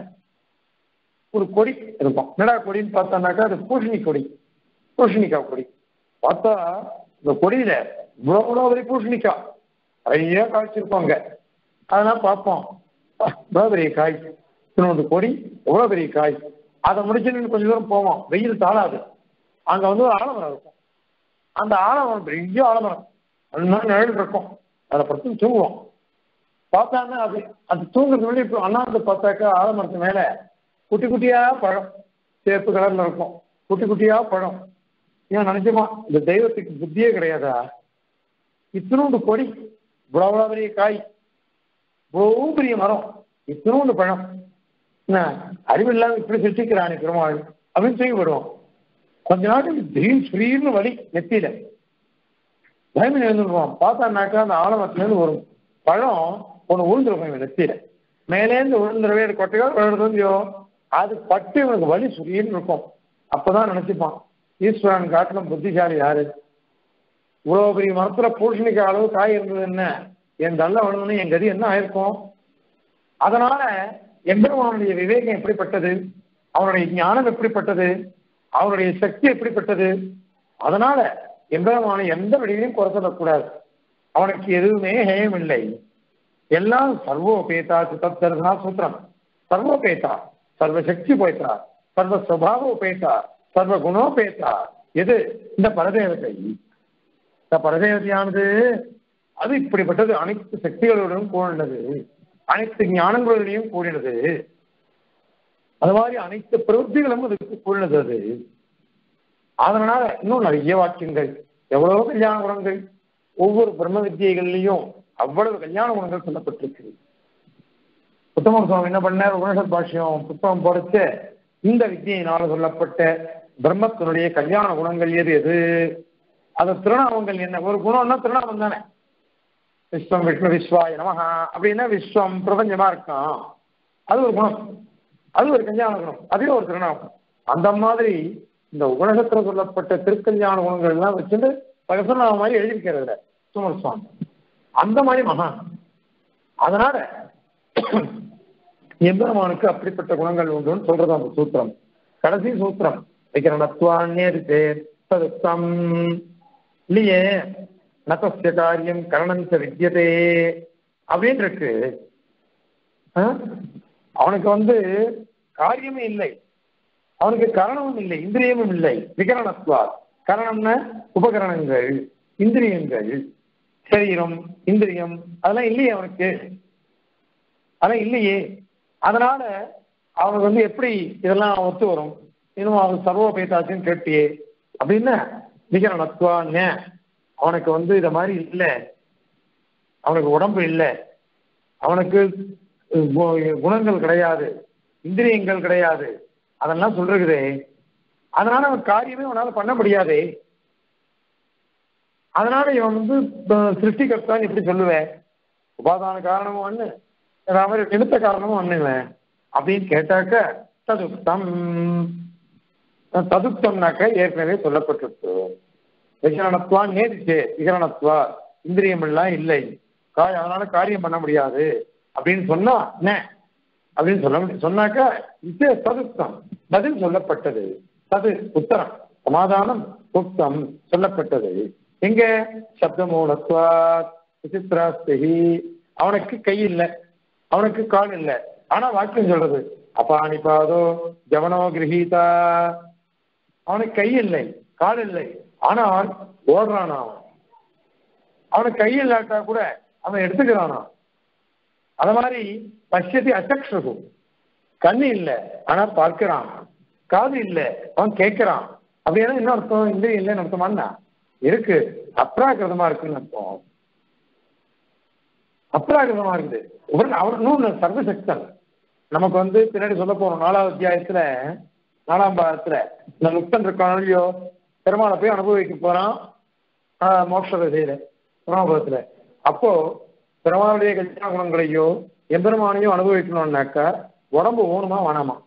ஒரு கொடி இருக்கும் என்னடா கொடின்னு பார்த்தானாக்கா அது பூசணி கொடி பூசணிக்காய் கொடி பார்த்தா இந்த கொடியில இவ்வளோ இவ்வளோ பெரிய பூசணிக்காய் நிறைய காய்ச்சிருப்பாங்க அதெல்லாம் பார்ப்போம் இவ்வளோ பெரிய காய் இன்னொன்று கொடி எவ்வளோ பெரிய காய் அதை முடிச்சுன்னு கொஞ்சம் தூரம் போவோம் வெயில் தாளாது அங்கே வந்து ஒரு ஆலமரம் இருக்கும் அந்த ஆலமரம் பெரிய ஆலமரம் அது மாதிரி நிழல் இருக்கும் அதில் படுத்து தூங்குவோம் பார்த்தாங்கன்னா அது அது தூங்குறது வெளியே இப்போ அண்ணாந்து பார்த்தாக்கா ஆலமரத்து மேலே குட்டி குட்டியா பழம் சேப்பு கலர்ல இருக்கும் குட்டி குட்டியா பழம் ஏன் நினைச்சுமா இந்த தெய்வத்துக்கு புத்தியே கிடையாதா இத்தினோண்டு கொடி இவ்வளவு பெரிய காய் இவ்வளவு பெரிய மரம் இத்தினோண்டு பழம் என்ன அறிவில்லாம இப்படி சிருஷ்டிக்கிறானே பெருமாள் அப்படின்னு சொல்லி விடுவோம் கொஞ்ச நாட்டுக்கு திடீர்னு ஸ்ரீர்னு வலி நெத்தியில பயமில் எழுந்துருவான் பார்த்தானாக்கா அந்த ஆலமரத்துலேருந்து ஒரு பழம் ஒன்று விழுந்துருக்கும் இவன் நெத்தியில மேலேருந்து விழுந்துடவே கொட்டையோ விழுறதுலையோ அது பட்டு இவனுக்கு வலி சுரின்னு இருக்கும் அப்பதான் நினைச்சுப்பான் ஈஸ்வரன் காட்டிலும் புத்திசாலி யாரு இவ்வளவு பெரிய மரத்துல பூஷணிக்கு அளவு காய் இருந்தது என்ன என் தள்ள விழுந்தோன்னு என் கதி என்ன ஆயிருக்கும் அதனால எம்பெருமானுடைய விவேகம் எப்படிப்பட்டது அவனுடைய ஞானம் எப்படிப்பட்டது அவனுடைய சக்தி எப்படிப்பட்டது அதனால எம்பெருமானை எந்த வழியிலையும் குறை சொல்லக்கூடாது அவனுக்கு எதுவுமே ஹேயம் இல்லை எல்லாம் சர்வோபேதா தத்தர்தா சூத்திரம் சர்வோபேதா சர்வசக்தி போய்த்தா சர்வ சுவாவோபேதா சர்வ குணோபேதா எது இந்த பரதேவதை இந்த பரதேவதையானது அது இப்படிப்பட்டது அனைத்து சக்திகளுடன் கூடினது அனைத்து ஞானங்களுடனையும் கூடினது அது மாதிரி அனைத்து பிரவൃத்திகளும் அதுக்கு கூடினது அது அதனால இன்னும் நிறைய வாக்கியங்கள் எவ்வளவு கல்யாண குணங்கள் ஒவ்வொரு பிரம்ம வித்தியைகள்லையும் அவ்வளவு கல்யாண குணங்கள் சொல்லப்பட்டிருக்கு உத்தமர் சுவாமி என்ன பண்ணார் உபனிஷத் பாஷ்யம் புத்தகம் படிச்சு இந்த வித்தியினால சொல்லப்பட்ட பிரம்மத்தினுடைய கல்யாண குணங்கள் எது எது அது திருநாமங்கள் என்ன ஒரு குணம்னா திருநாமம் தானே விஸ்வம் விஷ்ணு விஸ்வாய நமஹா அப்படின்னா விஸ்வம் பிரபஞ்சமா இருக்கான் அது ஒரு குணம் அது ஒரு கல்யாண குணம் அதே ஒரு திருநாமம் அந்த மாதிரி இந்த உபநிஷத்துல சொல்லப்பட்ட திருக்கல்யாண குணங்கள் எல்லாம் வச்சுட்டு பகசநாம மாதிரி எழுதியிருக்கிறது சுமர் சுவாமி அந்த மாதிரி மகான் அதனால எம்பெருமானுக்கு அப்படிப்பட்ட குணங்கள் உண்டுன்னு சொல்றது அந்த சூத்திரம் கடைசி சூத்திரம் விகரணத்துவான்னேரித்தே ததுத்தம் இல்லையே நதஸ்ய காரியம் கரணஞ்ச வித்தியதே அப்படின்னு இருக்கு ஆ? அவனுக்கு வந்து காரியமே இல்லை அவனுக்கு கரணமும் இல்லை இந்திரியமும் இல்லை விகரணத்வா கரணம்னா உபகரணங்கள் இந்திரியங்கள் சரீரம் இந்திரியம் அதெல்லாம் இல்லையே அவனுக்கு அதெல்லாம் இல்லையே அதனால அவனுக்கு வந்து எப்படி இதெல்லாம் ஒத்து வரும் இன்னும் அவன் சர்வோபேதாச்சுன்னு கேட்டியே அப்படின்னா விகரணத்துவாங்க அவனுக்கு வந்து இத மாதிரி இல்லை அவனுக்கு உடம்பு இல்லை அவனுக்கு கு- குணங்கள் கிடையாது இந்திரியங்கள் கிடையாது அதெல்லாம் சொல்றதே அதனால அவன் காரியமே அவனால பண்ண முடியாதே அதனால இவன் வந்து ப- சிருஷ்டிகர்த்தான் எப்படி சொல்லுவேன் உபாதான காரணமும் ஒண்ணு அவர் நிமித்த காரணமும் ஒண்ணுங்களேன் அப்படின்னு கேட்டாக்க ததுக்தம் ததுக்தம்னாக்க ஏற்கனவே சொல்லப்பட்டிருக்கு விகரணத்துவா நேரிச்சு விகரணத்துவா இந்திரியம் எல்லாம் இல்லை கா- அதனால காரியம் பண்ண முடியாது அப்படின்னு சொன்னா என்ன அப்படின்னு சொல்ல முடியும் சொன்னாக்க இது ததுக்தம் பதில் சொல்லப்பட்டது தது உத்தரம் சமாதானம் உக்தம் சொல்லப்பட்டது எங்க சப்தமூலத்வா விசித்ராஸ்தி அவனுக்கு கை இல்லை அவனுக்கு கால் இல்லை ஆனா வாக்கியம் சொல்றது அபானி பாதோ ஜவனோ கிரகீதா அவனுக்கு கை இல்லை கால் இல்லை ஆனால் ஓடுறானா அவன் அவனுக்கு கை இல்லாட்டா கூட அவன் எடுத்துக்கிறானா அத மாதிரி பஷ்யதி அச்சக்ஷு கண்ணு இல்ல ஆனா பார்க்கிறான் காது இல்ல அவன் கேட்கிறான் அப்படின்னா என்ன அர்த்தம் இந்த இல்லைன்னு அர்த்தமானா இருக்கு அப்ராகிருதமா இருக்குன்னு அர்த்தம் அப்ராகிருதமா இருக்குது இவன் அவர் இன்னும் சர்வசக்தன் நமக்கு வந்து பின்னாடி சொல்ல போறோம் நாலாவது அத்தியாயத்துல நாலாம் பாகத்துல இந்த முக்தன் இருக்கானோ இல்லையோ பெருமாளை போய் அனுபவிக்க போறான் ஆஹ், மோட்ச திசையில பிரம்மபுரத்துல அப்போ பெருமாளுடைய கல்யாண குணங்களையோ எம்பெருமானையும் அனுபவிக்கணும்னாக்கா உடம்பு ஓணுமா வேணாமா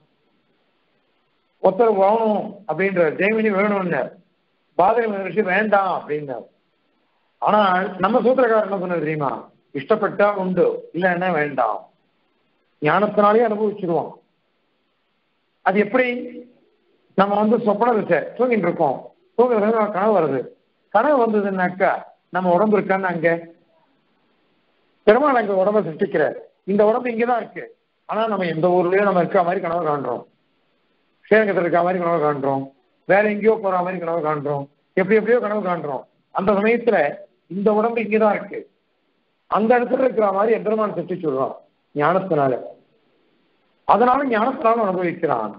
ஒருத்தர் வேணும் அப்படின்ற ஜெயமினி வேணும்னு பாதக மகர்ஷி வேண்டாம் அப்படின்னார் ஆனால் நம்ம சூத்திரக்காரர் என்ன சொன்னது தெரியுமா இஷ்டப்பட்டா உண்டு இல்லைன்னா வேண்டாம் ஞானத்தினாலே அனுபவிச்சிருவோம் அது எப்படி நம்ம வந்து சொப்பன திசை தூங்கிட்டு இருக்கோம் தூங்குறது நமக்கு கனவு வருது கனவு வந்ததுன்னாக்கா நம்ம உடம்பு இருக்கான்னு அங்க பெருமாள் அங்க உடம்ப சிருஷ்டிக்கிறார் இந்த உடம்பு இங்கதான் இருக்கு ஆனா நம்ம எந்த ஊர்லயும் நம்ம இருக்க மாதிரி கனவு காண்றோம் ஸ்ரீரங்கத்தில் இருக்க மாதிரி கனவு காண்றோம் வேற எங்கேயோ போற மாதிரி கனவு காண்றோம் எப்படி எப்படியோ கனவு காண்றோம் அந்த சமயத்துல இந்த உடம்பு இங்கதான் இருக்கு அந்த இடத்துல இருக்கிற மாதிரி எம்பெருமான் சிருஷ்டி சொல்றான் ஞானத்தினால அதனால ஞானத்தினால அனுபவிக்கிறான்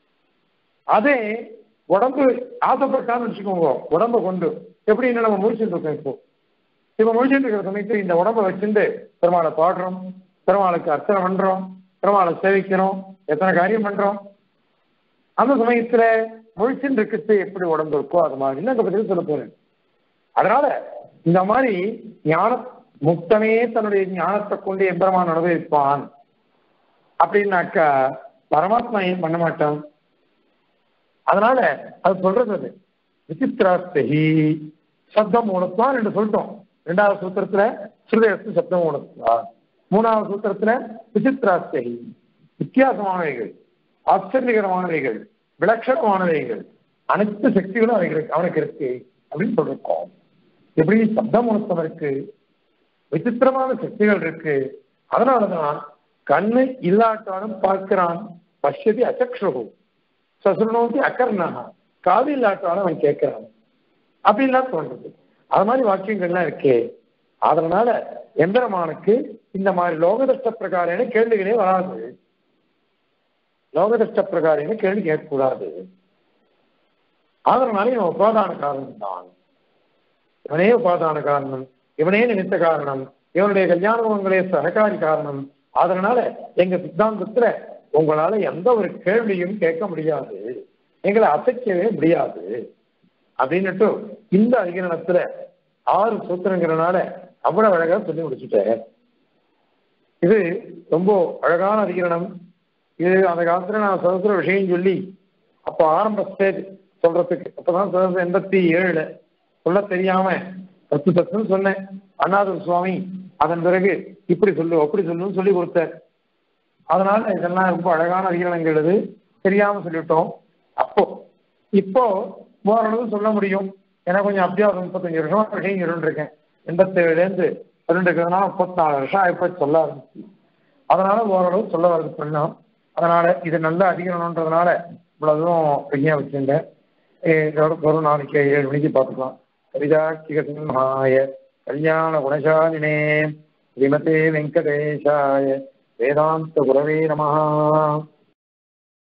அதே உடம்பு ஆசைப்பட்டான்னு வச்சுக்கோங்க உடம்ப கொண்டு எப்படின்னு நம்ம முடிச்சுட்டு இருக்கோம் இப்போ இப்ப முடிச்சுட்டு இருக்கிற சமயத்துல இந்த உடம்ப வச்சுட்டு பெருமாளை பாடுறோம் பெருமாளுக்கு அர்ச்சனை பண்றோம் பெருமாளை சேவிக்கிறோம் எத்தனை காரியம் பண்றோம் அந்த சமயத்துல முழிச்சுட்டு இருக்கிறது எப்படி உடம்பு இருக்கோ அது மாதிரி அங்க பதில் சொல்ல போறேன் அதனால இந்த மாதிரி ஞான முக்தனே தன்னுடைய ஞானத்தை கொண்டு எம்பெருமான் அனுபவிப்பான் அப்படின்னாக்கா பரமாத்மா ஏன் பண்ண மாட்டான் அதனால அது சொல்றது அது விசித்திராஸ்தகி சப்தம் மூலத்தான் ரெண்டு சொல்லிட்டோம் ரெண்டாவது சூத்திரத்துல ஸ்ருதயஸ்து சப்தம் மூலத்வா மூணாவது சூத்திரத்துல விசித்திராஸ்தகி வித்தியாசமானவைகள் ஆச்சரியகரமானவைகள் விலட்சணமானவைகள் அனைத்து சக்திகளும் அவைகளுக்கு அவனுக்கு இருக்கு அப்படின்னு சொல்லிருக்கோம் எப்படி சப்த மூலத்தம் இருக்கு விசித்திரமான சக்திகள் இருக்கு அதனாலதான் கண்ணு இல்லாட்டாலும் பார்க்கிறான் பஷ்யதி அச்சக்ஷு சசுனோதி அக்கர்ணா காது இல்லாட்டாலும் அவன் கேட்கிறான் அப்படின்லாம் தோன்றுது அது மாதிரி வாக்கியங்கள்லாம் இருக்கே அதனால எந்திரமானுக்கு இந்த மாதிரி லோகதஷ்ட பிரகாரேன கேள்விகளே வராது லோகதஷ்ட பிரகாரேன கேள்வி கேட்கக்கூடாது அதனால இவன் உபாதான காரணம் தான் இவனே உபாதான காரணம் இவனே நிமித்த காரணம் இவனுடைய கல்யாண குணங்களே சககாரி காரணம் அதனால எங்க சித்தாந்தத்துல உங்களால எந்த ஒரு கேள்வியும் கேட்க முடியாது எங்களை அசைக்கவே முடியாது அப்படின்னுட்டு இந்த அதிகரணத்துல ஆறு சூத்திரங்கிறனால அவ்வளவு அழகா சொல்லி முடிச்சுட்டேன் இது ரொம்ப அழகான அதிகரணம் இது அந்த காலத்துல நான் சகசிர விஷயம் சொல்லி அப்போ ஆரம்ப ஸ்டேஜ் சொல்றதுக்கு அப்பதான் சகசிர எண்பத்தி ஏழுல சொல்ல தெரியாம தத்து தத்துன்னு சொன்னேன் அண்ணாதுர சுவாமி அதன் பிறகு இப்படி சொல்லு அப்படி சொல்லுன்னு சொல்லி கொடுத்தார் அதனால இதெல்லாம் ரொம்ப அழகான அதிகரணங்கள் இது தெரியாம சொல்லிவிட்டோம் அப்போ இப்போ ஓரளவு சொல்ல முடியும் எனக்கு கொஞ்சம் அத்தியாவசம் முப்பத்தஞ்சு வருஷமா விஷயம் சொல்லிட்டு இருக்கேன் எண்பத்தேழுலேருந்து ரெண்டு இருக்கிறதுனால முப்பத்தி நாலு வருஷம் ஆயிப்போ சொல்ல ஆரம்பிச்சு அதனால ஓரளவு சொல்ல வரது பண்ணலாம் அதனால இது நல்ல அதிகரணன்றதுனால இவ்வளவு தூரம் ஃப்ரீயாக வச்சிருந்தேன் இதோட ஒரு நாளைக்கு ஏழு மணிக்கு பார்த்துக்கலாம் கவிதாக்கிகசிம்ஹாய கல்யாண குணசாலினே ஸ்ரீமதே வெங்கடேஷாய வேதாந்த குரவே நமஹா